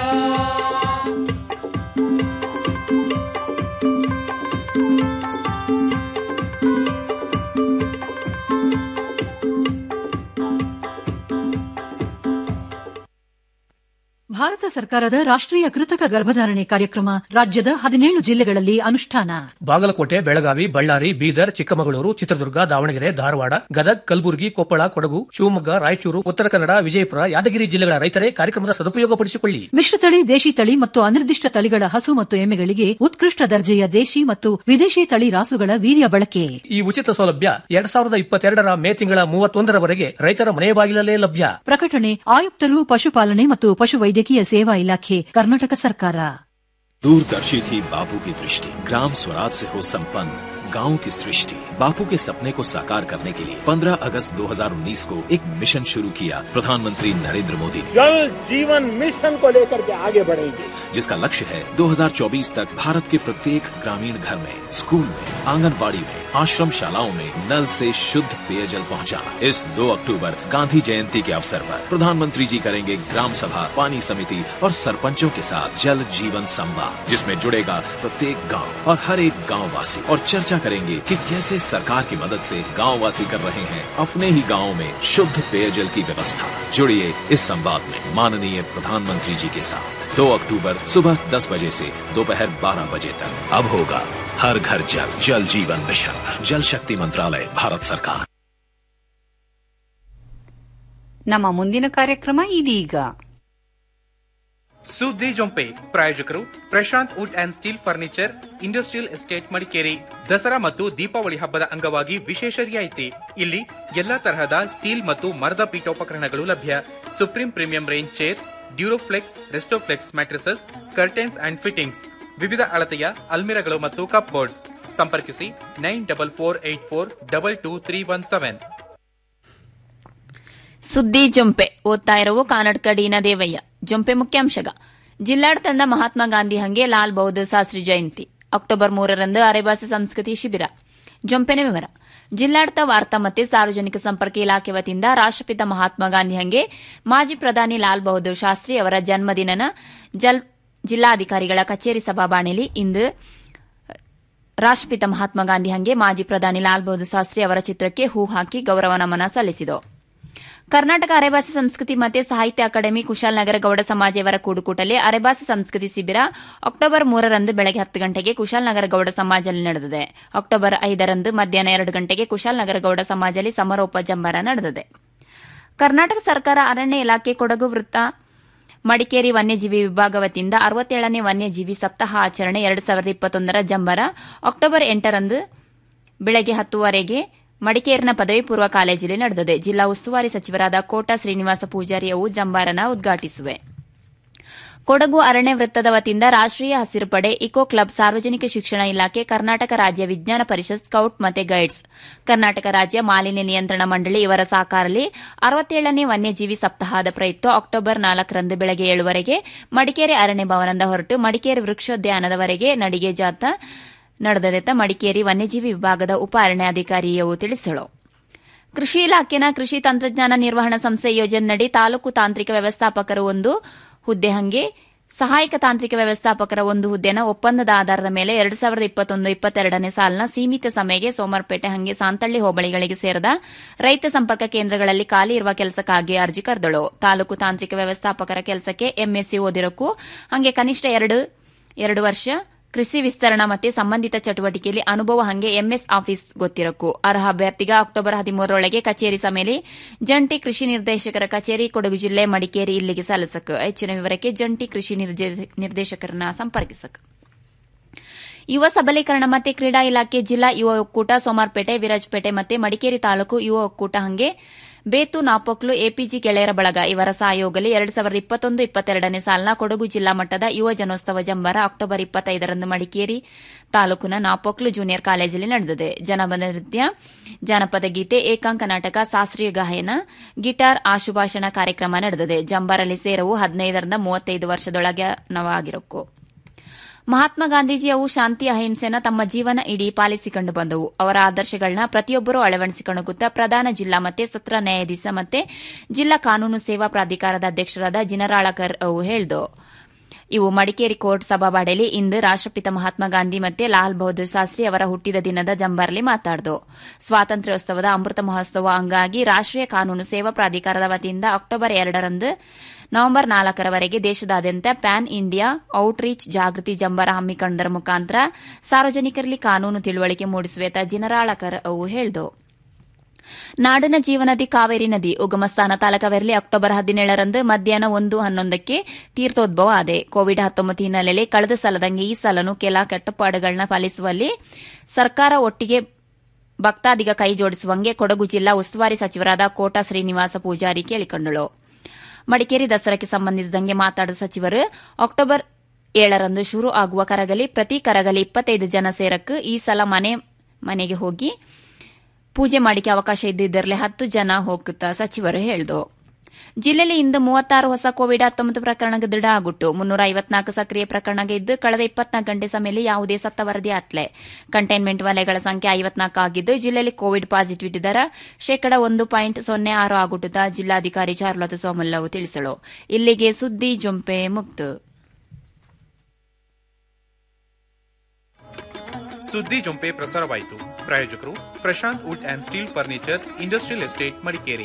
ಭಾರತ ಸರ್ಕಾರದ ರಾಷ್ಟ್ರೀಯ ಕೃತಕ ಗರ್ಭಧಾರಣೆ ಕಾರ್ಯಕ್ರಮ ರಾಜ್ಯದ ಹದಿನೇಳು ಜಿಲ್ಲೆಗಳಲ್ಲಿ ಅನುಷ್ಠಾನ ಬಾಗಲಕೋಟೆ ಬೆಳಗಾವಿ ಬಳ್ಳಾರಿ ಬೀದರ್ ಚಿಕ್ಕಮಗಳೂರು ಚಿತ್ರದುರ್ಗ ದಾವಣಗೆರೆ ಧಾರವಾಡ ಗದಗ್ ಕಲಬುರಗಿ ಕೊಪ್ಪಳ ಕೊಡಗು ಶಿವಮೊಗ್ಗ ರಾಯಚೂರು ಉತ್ತರ ಕನ್ನಡ ವಿಜಯಪುರ ಯಾದಗಿರಿ ಜಿಲ್ಲೆಗಳ ರೈತರೇ ಕಾರ್ಯಕ್ರಮದ ಸದುಪಯೋಗಪಡಿಸಿಕೊಳ್ಳಿ ಮಿಶ್ರತಳಿ ದೇಶಿ ತಳಿ ಮತ್ತು ಅನಿರ್ದಿಷ್ಟ ತಳಿಗಳ ಹಸು ಮತ್ತು ಎಮ್ಮೆಗಳಿಗೆ ಉತ್ಕೃಷ್ಟ ದರ್ಜೆಯ ದೇಶಿ ಮತ್ತು ವಿದೇಶಿ ತಳಿ ರಾಸುಗಳ ವೀರ್ಯ ಬಳಕೆ ಈ ಉಚಿತ ಸೌಲಭ್ಯ ಎರಡ್ ಸಾವಿರದ ಇಪ್ಪತ್ತೆರಡರ ಮೇ ತಿಂಗಳ ಮೂವತ್ತೊಂದರವರೆಗೆ ರೈತರ ಮನೆ ಬಾಗಿಲಲ್ಲೇ ಲಭ್ಯ ಪ್ರಕಟಣೆ ಆಯುಕ್ತರು ಪಶುಪಾಲನೆ ಮತ್ತು ಪಶುವೈದ್ಯಕೀಯ ಸೇವಾ ಇಲಾಖೆ ಕರ್ನಾಟಕ ಸರ್ಕಾರ दूरदर्शी थी बापू की दृष्टि ग्राम स्वराज से हो संपन्न गांव की सृष्टि बापू के सपने को साकार करने के लिए 15 अगस्त 2019 को एक मिशन शुरू किया प्रधानमंत्री नरेंद्र मोदी ने जल जीवन मिशन को लेकर के आगे बढ़ेंगे जिसका लक्ष्य है 2024 तक भारत के प्रत्येक ग्रामीण घर में स्कूल में आंगनबाड़ी में आश्रम शालाओं में नल से शुद्ध पेयजल पहुंचाना। इस 2 अक्टूबर गांधी जयंती के अवसर पर प्रधानमंत्री जी करेंगे ग्राम सभा पानी समिति और सरपंचों के साथ जल जीवन संवाद जिसमें जुड़ेगा प्रत्येक गांव और हर एक गांव वासी और चर्चा करेंगे कि कैसे सरकार की मदद से गांव वासी कर रहे हैं अपने ही गांव में शुद्ध पेयजल की व्यवस्था जुड़िए इस संवाद में माननीय प्रधानमंत्री जी के साथ 2 अक्टूबर सुबह 10 बजे से दोपहर 12 बजे तक अब होगा हर घर जल जल जीवन मिशन जल शक्ति मंत्रालय भारत सरकार ನಮ್ಮ ಮುಂದಿನ ಕಾರ್ಯಕ್ರಮ ಇದೀಗ ಸುದ್ದಿ ಜೊಂಪೆ ಪ್ರಾಯೋಜಕರು Prashant wood and steel furniture industrial estate Madikeri Dasara ಮತ್ತು ದೀಪಾವಳಿ ಹಬ್ಬದ ಅಂಗವಾಗಿ ವಿಶೇಷ ರಿಯಾಯಿತಿ ಇಲ್ಲಿ ಎಲ್ಲಾ ತರಹದ ಸ್ಟೀಲ್ ಮತ್ತು ಮರದ ಪೀಠೋಪಕರಣಗಳು ಲಭ್ಯ Supreme premium range chairs Duroflex Restoflex mattresses curtains and fittings ವಿವಿಧ ಅಳತೆಯ ಅಲ್ಮಿರಗಳು ಮತ್ತು ಕಪ್ ಬೋರ್ಡ್ಸ್ ಸಂಪರ್ಕಿಸಿ nine double four eight four double two three one seven ಸುದ್ದಿ ಜೊಂಪೆ ಓದ್ತಾ ಇರವು ಕಾನಡ್ ಕಡೀನ ದೇವಯ್ಯ ಜೊಂಪೆ ಮುಖ್ಯಾಂಶಗ ಜಿಲ್ಲಾಡಳಿತದ ಮಹಾತ್ಮ ಗಾಂಧಿ ಹಂಗೆ ಲಾಲ್ ಬಹದ್ದೂರ್ ಶಾಸ್ತ್ರಿ ಜಯಂತಿ ಅಕ್ಟೋಬರ್ ಮೂರರಂದು ಅರೆಭಾಷೆ ಸಂಸ್ಕೃತಿ ಶಿಬಿರ ಜೊಂಪೆನ ವಿವರ ಜಿಲ್ಲಾಡಳಿತ ವಾರ್ತಾ ಮತ್ತು ಸಾರ್ವಜನಿಕ ಸಂಪರ್ಕ ಇಲಾಖೆ ವತಿಯಿಂದ ರಾಷ್ಟ್ರಪಿತ ಮಹಾತ್ಮ ಗಾಂಧಿ ಹಂಗೆ ಮಾಜಿ ಪ್ರಧಾನಿ ಲಾಲ್ ಬಹದ್ದೂರ್ ಶಾಸ್ತ್ರಿ ಅವರ ಜನ್ಮದಿನನ ಜಲ್ ಜಿಲ್ಲಾಧಿಕಾರಿಗಳ ಕಚೇರಿ ಸಭಾಬಾಣಿಲಿ ಇಂದು ರಾಷ್ಟ್ರಪಿತ ಮಹಾತ್ಮ ಗಾಂಧಿ ಹಂಗೆ ಮಾಜಿ ಪ್ರಧಾನಿ ಲಾಲ್ ಬಹದ್ದೂರ್ ಶಾಸ್ತ್ರಿ ಅವರ ಚಿತ್ರಕ್ಕೆ ಹೂ ಹಾಕಿ ಗೌರವ ನಮನ ಸಲ್ಲಿಸಿತು ಕರ್ನಾಟಕ ಅರೆಭಾಷೆ ಸಂಸ್ಕೃತಿ ಮತ್ತು ಸಾಹಿತ್ಯ ಅಕಾಡೆಮಿ ಕುಶಾಲನಗರ ಗೌಡ ಸಮಾಜ ಇವರ ಕೂಡುಕೂಟಲ್ಲಿ ಅರೆಭಾಷೆ ಸಂಸ್ಕೃತಿ ಶಿಬಿರ ಅಕ್ಟೋಬರ್ ಮೂರರಂದು ಬೆಳಗ್ಗೆ ಹತ್ತು ಗಂಟೆಗೆ ಕುಶಾಲನಗರ ಗೌಡ ಸಮಾಜದಲ್ಲಿ ನಡೆದಿದೆ ಅಕ್ಟೋಬರ್ ಐದರಂದು ಮಧ್ಯಾಹ್ನ ಎರಡು ಗಂಟೆಗೆ ಕುಶಾಲನಗರ ಗೌಡ ಸಮಾಜದಲ್ಲಿ ಸಮಾರೋಪ ಜಂಬಾರ ನಡೆದಿದೆ ಕರ್ನಾಟಕ ಸರ್ಕಾರ ಅರಣ್ಯ ಇಲಾಖೆ ಕೊಡಗು ವೃತ್ತ ಮಡಿಕೇರಿ ವನ್ಯಜೀವಿ ವಿಭಾಗ ವತಿಯಿಂದ ಅರವತ್ತೇಳನೇ ವನ್ಯಜೀವಿ ಸಪ್ತಾಹ ಆಚರಣೆ ಎರಡು ಸಾವಿರದ ಇಪ್ಪತ್ತೊಂದರ ಜಂಬರ ಅಕ್ಟೋಬರ್ ಎಂಟರಂದು ಬೆಳಗ್ಗೆ ಹತ್ತುವರೆಗೆ ಮಡಿಕೇರಿನ ಪದವಿ ಪೂರ್ವ ಕಾಲೇಜಿನಲ್ಲಿ ನಡೆದಿದೆ ಜಿಲ್ಲಾ ಉಸ್ತುವಾರಿ ಸಚಿವರಾದ ಕೋಟಾ ಶ್ರೀನಿವಾಸ ಪೂಜಾರಿ ಅವು ಜಂಬಾರನ ಉದ್ಘಾಟಿಸುವೆ ಕೊಡಗು ಅರಣ್ಯ ವೃತ್ತದ ವತಿಯಿಂದ ರಾಷ್ಟೀಯ ಹಸಿರು ಪಡೆ ಇಕೋ ಕ್ಲಬ್ ಸಾರ್ವಜನಿಕ ಶಿಕ್ಷಣ ಇಲಾಖೆ ಕರ್ನಾಟಕ ರಾಜ್ಯ ವಿಜ್ಞಾನ ಪರಿಷತ್ ಸ್ಕೌಟ್ ಮತ್ತು ಗೈಡ್ಸ್ ಕರ್ನಾಟಕ ರಾಜ್ಯ ಮಾಲಿನ್ಯ ನಿಯಂತ್ರಣ ಮಂಡಳಿ ಇವರ ಸಹಕಾರದಲ್ಲಿ ಅರವತ್ತೇಳನೇ ವನ್ಯಜೀವಿ ಸಪ್ತಾಹದ ಪ್ರಯುಕ್ತ ಅಕ್ಟೋಬರ್ ನಾಲ್ಕರಂದು ಬೆಳಗ್ಗೆ ಏಳುವರೆಗೆ ಮಡಿಕೇರಿ ಅರಣ್ಯ ಭವನದಿಂದ ಹೊರಟು ಮಡಿಕೇರಿ ವೃಕ್ಷೋದ್ಯಾನದವರೆಗೆ ನಡಿಗೆ ಜಾಥಾ ನಡೆದದೆತ್ತ ಮಡಿಕೇರಿ ವನ್ಯಜೀವಿ ವಿಭಾಗದ ಉಪ ಅರಣ್ಯಾಧಿಕಾರಿಯವು ತಿಳಿಸಳು ಕೃಷಿ ಇಲಾಖೆನ ಕೃಷಿ ತಂತ್ರಜ್ಞಾನ ನಿರ್ವಹಣಾ ಸಂಸ್ಥೆ ಯೋಜನೆಯಡಿ ತಾಲೂಕು ತಾಂತ್ರಿಕ ವ್ಯವಸ್ಥಾಪಕರು ಒಂದು ಹುದ್ದೆ ಹಂಗೆ ಸಹಾಯಕ ತಾಂತ್ರಿಕ ವ್ಯವಸ್ಥಾಪಕರ ಒಂದು ಹುದ್ದೆನ ಒಪ್ಪಂದದ ಆಧಾರದ ಮೇಲೆ ಎರಡು ಸಾವಿರದ ಇಪ್ಪತ್ತೊಂದು ಇಪ್ಪತ್ತೆರಡನೇ ಸಾಲಿನ ಸೀಮಿತ ಸಮಯಕ್ಕೆ ಸೋಮವಾರಪೇಟೆ ಹಂಗೆ ಸಾಂತಳ್ಳಿ ಹೋಬಳಿಗಳಿಗೆ ಸೇರಿದ ರೈತ ಸಂಪರ್ಕ ಕೇಂದ್ರಗಳಲ್ಲಿ ಖಾಲಿ ಇರುವ ಕೆಲಸಕ್ಕಾಗಿ ಅರ್ಜಿ ಕರೆದಳು ತಾಲೂಕು ತಾಂತ್ರಿಕ ವ್ಯವಸ್ಥಾಪಕರ ಕೆಲಸಕ್ಕೆ ಎಂಎಸ್ಸಿ ಓದಿರೋಕ್ಕೂ ಹಂಗೆ ಕನಿಷ್ಠ ಎರಡು ಎರಡು ವರ್ಷ ಕೃಷಿ ವಿಸ್ತರಣಾ ಮತ್ತು ಸಂಬಂಧಿತ ಚಟುವಟಿಕೆಯಲ್ಲಿ ಅನುಭವ ಹಂಗೆ ಎಂಎಸ್ ಆಫೀಸ್ ಗೊತ್ತಿರಕು ಅರ್ಹ ಅಭ್ಯರ್ಥಿಗ ಅಕ್ಟೋಬರ್ ಹದಿಮೂರರೊಳಗೆ ಕಚೇರಿ ಸಮೇಲಿ ಜಂಟಿ ಕೃಷಿ ನಿರ್ದೇಶಕರ ಕಚೇರಿ ಕೊಡಗು ಜಿಲ್ಲೆ ಮಡಿಕೇರಿ ಇಲ್ಲಿಗೆ ಸಲ್ಲಿಸಕು ಹೆಚ್ಚಿನ ವಿವರಕ್ಕೆ ಜಂಟಿ ಕೃಷಿ ನಿರ್ದೇಶಕರನ್ನ ಸಂಪರ್ಕಿಸಕು ಯುವ ಸಬಲೀಕರಣ ಮತ್ತು ಕ್ರೀಡಾ ಇಲಾಖೆ ಜಿಲ್ಲಾ ಯುವ ಒಕ್ಕೂಟ ಸೋಮಾರ್ಪೇಟೆ ವಿರಾಜಪೇಟೆ ಮತ್ತು ಮಡಿಕೇರಿ ತಾಲೂಕು ಯುವ ಒಕ್ಕೂಟ ಹಂಗೆ ಬೇತು ನಾಪೊಕ್ಲು ಎಪಿಜಿ ಗೆಳೆಯರ ಬಳಗ ಇವರ ಸಹಯೋಗದಲ್ಲಿ ಎರಡು ಸಾವಿರದ ಇಪ್ಪತ್ತೊಂದು ಇಪ್ಪತ್ತೆರಡನೇ ಸಾಲಿನ ಕೊಡಗು ಜಿಲ್ಲಾ ಮಟ್ಟದ ಯುವ ಜನೋತ್ಸವ ಜಂಬರ ಅಕ್ಟೋಬರ್ ಇಪ್ಪತ್ತೈದರಂದು ಮಡಿಕೇರಿ ತಾಲೂಕಿನ ನಾಪೊಕ್ಲು ಜೂನಿಯರ್ ಕಾಲೇಜಲ್ಲಿ ನಡೆದಿದೆ ಜನಪದ ನೃತ್ಯ ಜಾನಪದ ಗೀತೆ ಏಕಾಂಕ ನಾಟಕ ಶಾಸ್ತ್ರೀಯ ಗಾಯನ ಗಿಟಾರ್ ಆಶುಭಾಷಣ ಕಾರ್ಯಕ್ರಮ ನಡೆದಿದೆ ಜಂಬರಲ್ಲಿ ಸೇರವು ಹದಿನೈದರಿಂದ ಮೂವತ್ತೈದು ವರ್ಷದೊಳಗಿನವಾಗಿರಕು ಮಹಾತ್ಮ ಗಾಂಧೀಜಿಯವು ಶಾಂತಿ ಅಹಿಂಸೆನ ತಮ್ಮ ಜೀವನ ಇಡೀ ಪಾಲಿಸಿಕೊಂಡು ಬಂದವು ಅವರ ಆದರ್ಶಗಳನ್ನ ಪ್ರತಿಯೊಬ್ಬರೂ ಅಳವಡಿಸಿಕೊಳ್ಳುತ್ತಾ ಪ್ರಧಾನ ಜಿಲ್ಲಾ ಮತ್ತೆ ಸತ್ರ ನ್ಯಾಯಾಧೀಶ ಮತ್ತೆ ಜಿಲ್ಲಾ ಕಾನೂನು ಸೇವಾ ಪ್ರಾಧಿಕಾರದ ಅಧ್ಯಕ್ಷರಾದ ಜಿನರಾಳಕರ್ ಅವು ಹೇಳಿದು ಇವು ಮಡಿಕೇರಿ ಕೋರ್ಟ್ ಸಭಾವಾಡೆಯಲ್ಲಿ ಇಂದು ರಾಷ್ಟ್ರಪಿತ ಮಹಾತ್ಮ ಗಾಂಧಿ ಮತ್ತೆ ಲಾಲ್ ಬಹದ್ದೂರ್ ಶಾಸ್ತ್ರಿ ಅವರ ಹುಟ್ಟಿದ ದಿನದ ಜಂಬರ್ಲಿ ಮಾತಾಡಿದು ಸ್ವಾತಂತ್ರ್ಯೋತ್ಸವದ ಅಮೃತ ಮಹೋತ್ಸವ ಅಂಗಾಗಿ ರಾಷ್ಟೀಯ ಕಾನೂನು ಸೇವಾ ಪ್ರಾಧಿಕಾರದ ವತಿಯಿಂದ ಅಕ್ಟೋಬರ್ ಎರಡರಂದು ನವೆಂಬರ್ ನಾಲ್ಕರವರೆಗೆ ದೇಶದಾದ್ಯಂತ ಪ್ಯಾನ್ ಇಂಡಿಯಾ ಔಟ್ರೀಚ್ ಜಾಗೃತಿ ಜಂಬರ ಹಮ್ಮಿಕೊಂಡರ ಮುಖಾಂತರ ಸಾರ್ವಜನಿಕರಲ್ಲಿ ಕಾನೂನು ತಿಳುವಳಿಕೆ ಮೂಡಿಸುವೇತ ಜಿನರಾಳಕರ್ ಅವು ಹೇಳಿದು ನಾಡಿನ ಜೀವನದಿ ಕಾವೇರಿ ನದಿ ಉಗಮ ಸ್ಥಾನ ತಾಲೂಕವೆರಲಿ ಅಕ್ಟೋಬರ್ ಹದಿನೇಳರಂದು ಮಧ್ಯಾಹ್ನ ಒಂದು ಹನ್ನೊಂದಕ್ಕೆ ತೀರ್ಥೋದ್ಭವ ಆದೆ ಕೋವಿಡ್ ಹತ್ತೊಂಬತ್ತು ಹಿನ್ನೆಲೆಯಲ್ಲಿ ಕಳೆದ ಸಲದಂಗೆ ಈ ಸಲನು ಕೆಲ ಕಟ್ಟುಪಾಡುಗಳನ್ನ ಪಾಲಿಸುವಲ್ಲಿ ಸರ್ಕಾರ ಒಟ್ಟಿಗೆ ಭಕ್ತಾದಿಗ ಕೈ ಜೋಡಿಸುವಂಗೆ ಕೊಡಗು ಜಿಲ್ಲಾ ಉಸ್ತುವಾರಿ ಸಚಿವರಾದ ಕೋಟಾ ಶ್ರೀನಿವಾಸ ಪೂಜಾರಿ ಕೇಳಿಕೊಂಡಳು ಮಡಿಕೇರಿ ದಸರಾಕ್ಕೆ ಸಂಬಂಧಿಸಿದಂಗೆ ಮಾತಾಡಿದ ಸಚಿವರು ಅಕ್ಟೋಬರ್ ಏಳರಂದು ಶುರು ಆಗುವ ಕರಗಲಿ ಪ್ರತಿ ಕರಗಲಿ ಇಪ್ಪತ್ತೈದು ಜನ ಸೇರಕ್ಕೆ ಈ ಸಲ ಮನೆ ಮನೆಗೆ ಹೋಗಿ ಪೂಜೆ ಮಾಡಿಕೆ ಅವಕಾಶ ಇದ್ದಿದ್ದರಲ್ಲಿ ಹತ್ತು ಜನ ಹೋಗುತ್ತಾ ಸಚಿವರು ಹೇಳಿದು ಜಿಲ್ಲೆಯಲ್ಲಿ ಇಂದು ಮೂವತ್ತಾರು ಹೊಸ ಕೋವಿಡ್ ಹತ್ತೊಂಬತ್ತು ಪ್ರಕರಣಕ್ಕೆ ದೃಢ ಆಗುಟ್ಟು ಮುನ್ನೂರ ಐವತ್ನಾಲ್ಕು ಸಕ್ರಿಯ ಪ್ರಕರಣಗೆ ಇದ್ದು ಕಳೆದ ಇಪ್ಪತ್ನಾಲ್ಕು ಗಂಟೆ ಸಮಯದಲ್ಲಿ ಯಾವುದೇ ಸತ್ತ ವರದಿ ಆತ್ಲೆ ಕಂಟೈನ್ಮೆಂಟ್ ವಲಯಗಳ ಸಂಖ್ಯೆ ಐವತ್ನಾಲ್ಕು ಆಗಿದ್ದು ಜಿಲ್ಲೆಯಲ್ಲಿ ಕೋವಿಡ್ ಪಾಸಿಟಿವಿಟಿ ದರ ಶೇಕಡ ಒಂದು ಪಾಯಿಂಟ್ ಸೊನ್ನೆ ಆರು ಆಗುಟ್ಟುತ್ತಾ ಜಿಲ್ಲಾಧಿಕಾರಿ ಚಾರುಲತಾ ಸೋಮಲ್ಲವು ತಿಳಿಸಲು ಇಲ್ಲಿಗೆ ಸುದ್ದಿ ಜೊಂಪೆ ಮುಕ್ತು ಸುದ್ದಿ ಜೊಂಪೆ ಪ್ರಸಾರವಾಯಿತು ಪ್ರಾಯೋಜಕರು Prashant wood and steel furnitures industrial estate Madikeri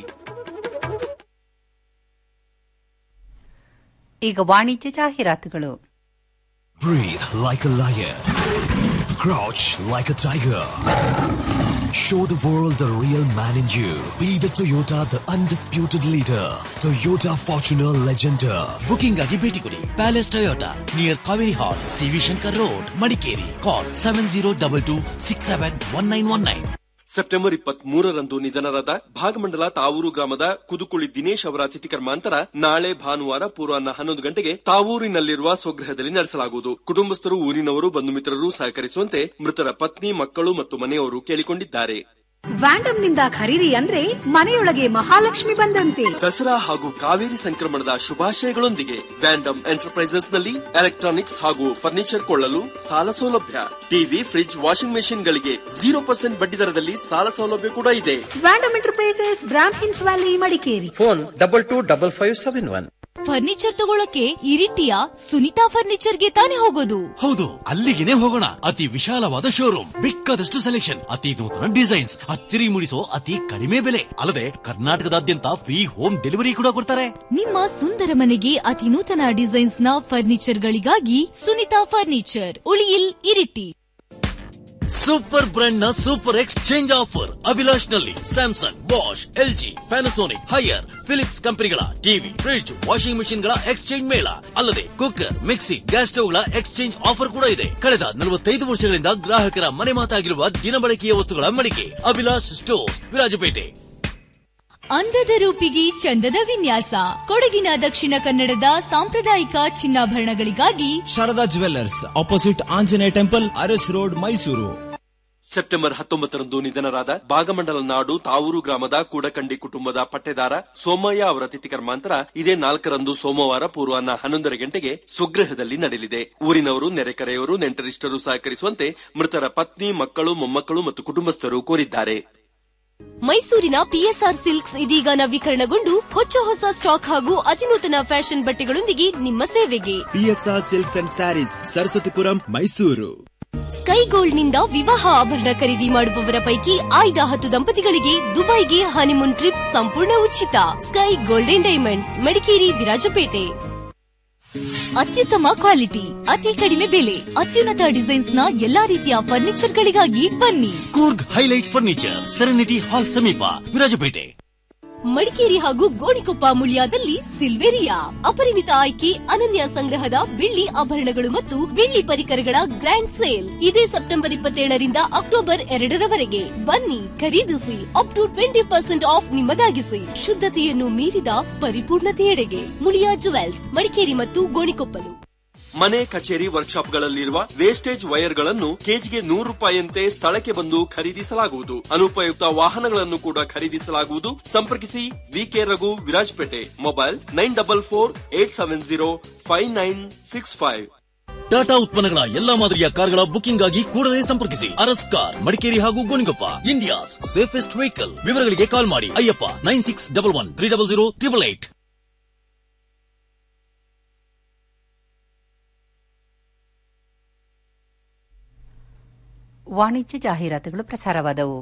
ಈಗ ವಾಣಿಜ್ಯ ಜಾಹೀರಾತುಗಳು Breathe like a lion. Crouch like a tiger. Show the world the real man in you. Be the Toyota, the undisputed leader. Toyota Fortuner Legender. Booking ಆಗಿ ಭೇಟಿ ಕೊಡಿ palace Toyota near Kaveri hall CV Shankar road Madikeri call seven zero double two six seven one nine one nine September ಇಪ್ಪತ್ತ್ ಮೂರರಂದು ನಿಧನರಾದ ಭಾಗಮಂಡಲ ತಾವೂರು ಗ್ರಾಮದ ಕುದುಕುಳಿ ದಿನೇಶ್ ಅವರ ತಿಥಿ ಕರ್ಮಾಂತರ ನಾಳೆ ಭಾನುವಾರ ಪೂರ್ವಾಹ್ನ ಹನ್ನೊಂದು ಗಂಟೆಗೆ ತಾವೂರಿನಲ್ಲಿರುವ ಸ್ವಗೃಹದಲ್ಲಿ ನಡೆಸಲಾಗುವುದು ಕುಟುಂಬಸ್ಥರು ಊರಿನವರು ಬಂಧು ಮಿತ್ರರು ಸಹಕರಿಸುವಂತೆ ಮೃತರ ಪತ್ನಿ ಮಕ್ಕಳು ಮತ್ತು ಮನೆಯವರು ಕೇಳಿಕೊಂಡಿದ್ದಾರೆ ವ್ಯಾಂಡಮ್ ನಿಂದ ಖರೀದಿ ಅಂದ್ರೆ ಮನೆಯೊಳಗೆ ಮಹಾಲಕ್ಷ್ಮಿ ಬಂದಂತೆ ದಸರಾ ಹಾಗೂ ಕಾವೇರಿ ಸಂಕ್ರಮಣದ ಶುಭಾಶಯಗಳೊಂದಿಗೆ ವ್ಯಾಂಡಮ್ ಎಂಟರ್ಪ್ರೈಸಸ್ ನಲ್ಲಿ ಎಲೆಕ್ಟ್ರಾನಿಕ್ಸ್ ಹಾಗೂ ಫರ್ನಿಚರ್ ಕೊಳ್ಳಲು ಸಾಲ ಸೌಲಭ್ಯ ಟಿವಿ ಫ್ರಿಡ್ಜ್ ವಾಷಿಂಗ್ ಮೆಷಿನ್ ಗಳಿಗೆ ಜೀರೋ ಪರ್ಸೆಂಟ್ ಬಡ್ಡಿ ದರದಲ್ಲಿ ಸಾಲ ಸೌಲಭ್ಯ ಕೂಡ ಇದೆ ವ್ಯಾಂಡಮ್ ಎಂಟರ್ಪ್ರೈಸಸ್ ಬ್ರಾಮ್ ಹಿನ್ಸ್ valley Madikeri phone double two double five seven one furniture ತಗೊಳಕ್ಕೆ ಇರಿಟಿಯ ಸುನಿತಾ ಫರ್ನಿಚರ್ಗೆ ತಾನೇ ಹೋಗೋದು ಹೌದು ಅಲ್ಲಿಗೆನೆ ಹೋಗೋಣ ಅತಿ ವಿಶಾಲವಾದ ಶೋರೂಮ್ ಬೇಕಾದಷ್ಟು ಸೆಲೆಕ್ಷನ್ ಅತಿ ನೂತನ ಡಿಸೈನ್ಸ್ ಅಚ್ಚರಿ ಮೂಡಿಸೋ ಅತಿ ಕಡಿಮೆ ಬೆಲೆ ಅಲ್ಲದೆ ಕರ್ನಾಟಕದಾದ್ಯಂತ ಫ್ರೀ ಹೋಮ್ ಡೆಲಿವರಿ ಕೂಡ ಕೊಡ್ತಾರೆ ನಿಮ್ಮ ಸುಂದರ ಮನೆಗೆ ಅತಿ ನೂತನ ಡಿಸೈನ್ಸ್ ನ ಫರ್ನಿಚರ್ ಗಳಿಗಾಗಿ Sunita furniture Uliyil Iritty super brand ನ ಸೂಪರ್ ಎಕ್ಸ್ಚೇಂಜ್ ಆಫರ್ ಅಭಿಲಾಷ್ ನಲ್ಲಿ Samsung Bosch LG Panasonic Haier Philips ಕಂಪನಿಗಳ ಟಿವಿ ಫ್ರಿಡ್ಜ್ ವಾಷಿಂಗ್ ಮೆಷಿನ್ ಗಳ ಎಕ್ಸ್ಚೇಂಜ್ ಮೇಳ ಅಲ್ಲದೆ ಕುಕ್ಕರ್ ಮಿಕ್ಸಿ ಗ್ಯಾಸ್ ಸ್ಟವ್ ಗಳ ಎಕ್ಸ್ಚೇಂಜ್ ಆಫರ್ ಕೂಡ ಇದೆ ಕಳೆದ ನಲವತ್ತೈದು ವರ್ಷಗಳಿಂದ ಗ್ರಾಹಕರ ಮನೆ ಮಾತಾಗಿರುವ ದಿನಬಳಕೆಯ ವಸ್ತುಗಳ ಮಳಿಗೆ ಅಭಿಲಾಷ್ ಸ್ಟೋರ್ಸ್ ವಿರಾಜಪೇಟೆ ಅಂದದ ರೂಪಿಗೆ ಚಂದದ ವಿನ್ಯಾಸ ಕೊಡಗಿನ ದಕ್ಷಿಣ ಕನ್ನಡದ ಸಾಂಪ್ರದಾಯಿಕ ಚಿನ್ನಾಭರಣಗಳಿಗಾಗಿ Sharada jewellers opposite Anjaneya temple Aras road Mysuru September ಹತ್ತೊಂಬತ್ತರಂದು ನಿಧನರಾದ ಭಾಗಮಂಡಲ ನಾಡು ತಾವೂರು ಗ್ರಾಮದ ಕೂಡಕಂಡಿ ಕುಟುಂಬದ ಪಟ್ಟೆದಾರ ಸೋಮಯ್ಯ ಅವರ ತಿಥಿ ಕರ್ಮಾಂತರ ಇದೇ ನಾಲ್ಕರಂದು ಸೋಮವಾರ ಪೂರ್ವಾಹ್ನ ಹನ್ನೊಂದರ ಗಂಟೆಗೆ ಸ್ವಗೃಹದಲ್ಲಿ ನಡೆಯಲಿದೆ ಊರಿನವರು ನೆರೆಕರೆಯವರು ನೆಂಟರಿಷ್ಟರು ಸಹಕರಿಸುವಂತೆ ಮೃತರ ಪತ್ನಿ ಮಕ್ಕಳು ಮೊಮ್ಮಕ್ಕಳು ಮತ್ತು ಕುಟುಂಬಸ್ಥರು ಕೋರಿದ್ದಾರೆ ಮೈಸೂರಿನ ಪಿಎಸ್ಆರ್ ಸಿಲ್ಕ್ಸ್ ಇದೀಗ ನವೀಕರಣಗೊಂಡು ಹೊಚ್ಚ ಹೊಸ ಸ್ಟಾಕ್ ಹಾಗೂ ಅತಿನೂತನ ಫ್ಯಾಷನ್ ಬಟ್ಟೆಗಳೊಂದಿಗೆ ನಿಮ್ಮ ಸೇವೆಗೆ PSR silks and sarees Saraswathipuram Mysuru Sky Gold ನಿಂದ ವಿವಾಹ ಆಭರಣ ಖರೀದಿ ಮಾಡುವವರ ಪೈಕಿ ಆಯ್ದ ಹತ್ತು ದಂಪತಿಗಳಿಗೆ ದುಬೈಗೆ ಹನಿಮೂನ್ ಟ್ರಿಪ್ ಸಂಪೂರ್ಣ ಉಚಿತ Sky Golden Diamonds Madikeri Virajpet ಅತ್ಯುತ್ತಮ ಕ್ವಾಲಿಟಿ ಅತಿ ಕಡಿಮೆ ಬೆಲೆ ಅತ್ಯುನ್ನತ ಡಿಸೈನ್ಸ್ ನ ಎಲ್ಲಾ ರೀತಿಯ ಫರ್ನಿಚರ್ ಗಳಿಗಾಗಿ ಬನ್ನಿ Coorg highlight furniture serenity hall ಸಮೀಪ ವಿರಾಜಪೇಟೆ ಮಡಿಕೇರಿ ಹಾಗೂ ಗೋಣಿಕೊಪ್ಪ ಮುಳಿಯಾದಲ್ಲಿ ಸಿಲ್ವೆರಿಯಾ ಅಪರಿಮಿತ ಆಯ್ಕೆ ಅನನ್ಯ ಸಂಗ್ರಹದ ಬೆಳ್ಳಿ ಆಭರಣಗಳು ಮತ್ತು ಬೆಳ್ಳಿ ಪರಿಕರಗಳ ಗ್ರ್ಯಾಂಡ್ ಸೇಲ್ ಇದೇ ಸೆಪ್ಟೆಂಬರ್ ಇಪ್ಪತ್ತೇಳರಿಂದ ಅಕ್ಟೋಬರ್ ಎರಡರವರೆಗೆ ಬನ್ನಿ ಖರೀದಿಸಿ up to twenty percent off ನಿಮ್ಮದಾಗಿಸಿ ಶುದ್ಧತೆಯನ್ನು ಮೀರಿದ ಪರಿಪೂರ್ಣತೆಯೆಡೆಗೆ ಮುಳಿಯಾ ಜುವೆಲ್ಸ್ ಮಡಿಕೇರಿ ಮತ್ತು ಗೋಣಿಕೊಪ್ಪಲು ಮನೆ ಕಚೇರಿ ವರ್ಕ್ಶಾಪ್ಗಳಲ್ಲಿರುವ ವೇಸ್ಟೇಜ್ ವೈರ್ಗಳನ್ನು ಕೆಜಿಗೆ ನೂರು ರೂಪಾಯಿಯಂತೆ ಸ್ಥಳಕ್ಕೆ ಬಂದು ಖರೀದಿಸಲಾಗುವುದು ಅನುಪಯುಕ್ತ ವಾಹನಗಳನ್ನು ಕೂಡ ಖರೀದಿಸಲಾಗುವುದು ಸಂಪರ್ಕಿಸಿ VK Raghu Virajpet mobile nine double four eight seven zero five nine six five Tata ಉತ್ಪನ್ನಗಳ ಎಲ್ಲಾ ಮಾದರಿಯ ಕಾರ್ಗಳ ಬುಕಿಂಗ್ ಆಗಿ ಕೂಡಲೇ ಸಂಪರ್ಕಿಸಿ ಅರಸ್ ಕಾರ್ ಮಡಿಕೇರಿ ಹಾಗೂ ಗೋಣಿಗೊಪ್ಪ ಇಂಡಿಯಾಸ್ ಸೇಫೆಸ್ಟ್ ವೆಹಿಕಲ್ ವಿವರಗಳಿಗೆ ಕಾಲ್ ಮಾಡಿ Ayyappa nine six double one three double zero triple eight ವಾಣಿಜ್ಯ ಜಾಹೀರಾತುಗಳು ಪ್ರಸಾರವಾದವು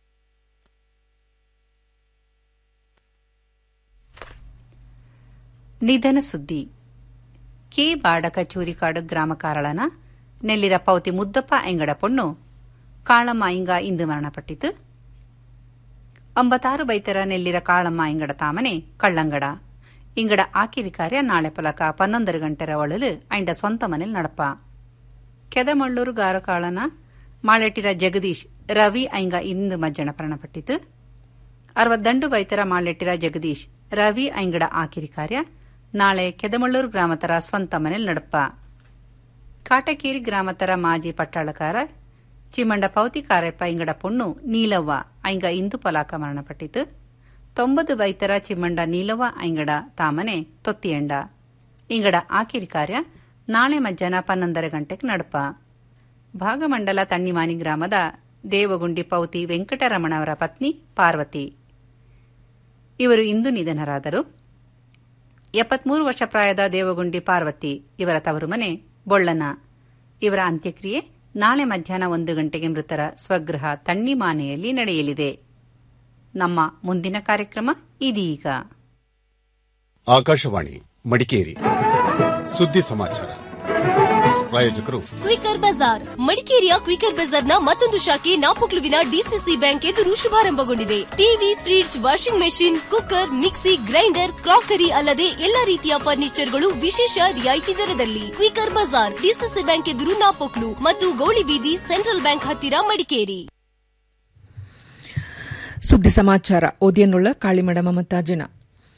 ನಿಧನ ಸುದ್ದಿ ಕೆ ಬಾಡಕ ಚೂರಿಕಾಡು ಗ್ರಾಮ ಕಾರಳನ ನೆಲ್ಲಿರ ಪೌತಿ ಮುದ್ದಪ್ಪ ಎಂಗಡ ಪೊಣ್ಣು ಕಾಳಮ್ಮ ಇಂಗ ಇಂದು ಮರಣಪಟ್ಟಿತು ಒಂಬತ್ತಾರು ಬೈತರ ನೆಲ್ಲಿರ ಕಾಳಮ್ಮ ಇಂಗಡ ತಾಮನೆ ಕಳ್ಳಂಗಡ ಇಂಗಡ ಆಕಿರಿ ಕಾರ್ಯ ನಾಳೆ ಪಲಕ ಪನ್ನೊಂದರ ಗಂಟೆರ ಒಳಲು ಐಂಡ ಸ್ವಂತ ಮನೇಲಿ ನಡಪ ಕೆದಮಳ್ಳೂರು ಗಾರಕಾಳನ ಮಾಳೆಟ್ಟಿರ ಜಗದೀಶ್ ರವಿ ಐಂಗ ಇಂದು ಮಜ್ಜನ ಮರಣಪಟ್ಟಿತು ಅರವತ್ತಂಡು ಬೈತರ ಮಾಳೆಟ್ಟಿರ ಜಗದೀಶ್ ರವಿ ಐಂಗಡ ಆಕಿರಿ ಕಾರ್ಯ ನಾಳೆ ಕೆದಮಳ್ಳೂರು ಗ್ರಾಮತರ ಸ್ವಂತ ಮನೇಲಿ ನಡಪ ಕಾಟಕೇರಿ ಗ್ರಾಮತರ ಮಾಜಿ ಪಟ್ಟಾಳಕಾರ ಚಿಮಂಡ ಪೌತಿ ಕಾರಪ್ಪ ಇಂಗಡ ಪೊಣ್ಣು ನೀಲವ್ವ ಐಂಗ ಇಂದು ಪಲಾಕ ಮರಣಪಟ್ಟಿತು ತೊಂಬತ್ತು ಬೈತರ ಚಿಮ್ಮಂಡ ನೀಲವ್ವ ಐಂಗಡ ತಾಮನೆ ತೊತ್ತಿಯಂಡ ಇಂಗಡ ಆಕಿರಿ ಕಾರ್ಯ ನಾಳೆ ಮಧ್ಯಾಹ್ನ ಪನ್ನೊಂದರ ಗಂಟೆಗೆ ನಡಪ ಭಾಗಮಂಡಲ ತಣ್ಣಿಮಾನಿ ಗ್ರಾಮದ ದೇವಗುಂಡಿ ಪೌತಿ ವೆಂಕಟರಮಣ ಅವರ ಪತ್ನಿ ಪಾರ್ವತಿ ಇವರು ಇಂದು ನಿಧನರಾದರು ಎಪ್ಪತ್ಮೂರು ವರ್ಷ ಪ್ರಾಯದ ದೇವಗುಂಡಿ ಪಾರ್ವತಿ ಇವರ ತವರು ಮನೆ ಬೊಳ್ಳನ ಇವರ ಅಂತ್ಯಕ್ರಿಯೆ ನಾಳೆ ಮಧ್ಯಾಹ್ನ ಒಂದು ಗಂಟೆಗೆ ಮೃತರ ಸ್ವಗೃಹ ತಣ್ಣಿಮಾನೆಯಲ್ಲಿ ನಡೆಯಲಿದೆ ನಮ್ಮ ಮುಂದಿನ ಕಾರ್ಯಕ್ರಮ ಇದೀಗ ಆಕಾಶವಾಣಿ ಮಡಿಕೇರಿ ಸುದ್ದಿ ಸಮಾಚಾರ ಪ್ರಾಯೋಜಕರು ಕ್ವಿಕರ್ ಬಜಾರ್ ಮಡಿಕೇರಿಯ ಕ್ವಿಕರ್ ಬಜಾರ್ನ ಮತ್ತೊಂದು ಶಾಖೆ ನಾಪೊಕ್ಲುವಿನ ಡಿಸಿಸಿ ಬ್ಯಾಂಕ್ ಎದುರು ಶುಭಾರಂಭಗೊಂಡಿದೆ TV fridge washing machine cooker mixie grinder crockery ಅಲ್ಲದೆ ಎಲ್ಲಾ ರೀತಿಯ ಫರ್ನಿಚರ್ಗಳು ವಿಶೇಷ ರಿಯಾಯಿತಿ ದರದಲ್ಲಿ ಕ್ವಿಕರ್ ಬಜಾರ್ ಡಿಸಿಸಿ ಬ್ಯಾಂಕ್ ಎದುರು ನಾಪೊಕ್ಲು ಮತ್ತು ಗೌಳಿಬೀದಿ ಸೆಂಟ್ರಲ್ ಬ್ಯಾಂಕ್ ಹತ್ತಿರ ಮಡಿಕೇರಿ ಸುದ್ದಿ ಸಮಾಚಾರ ಓದಿಯನ್ನುಳ್ಳ ಕಾಳಿಮಡ ಮಮತಾ ಜನ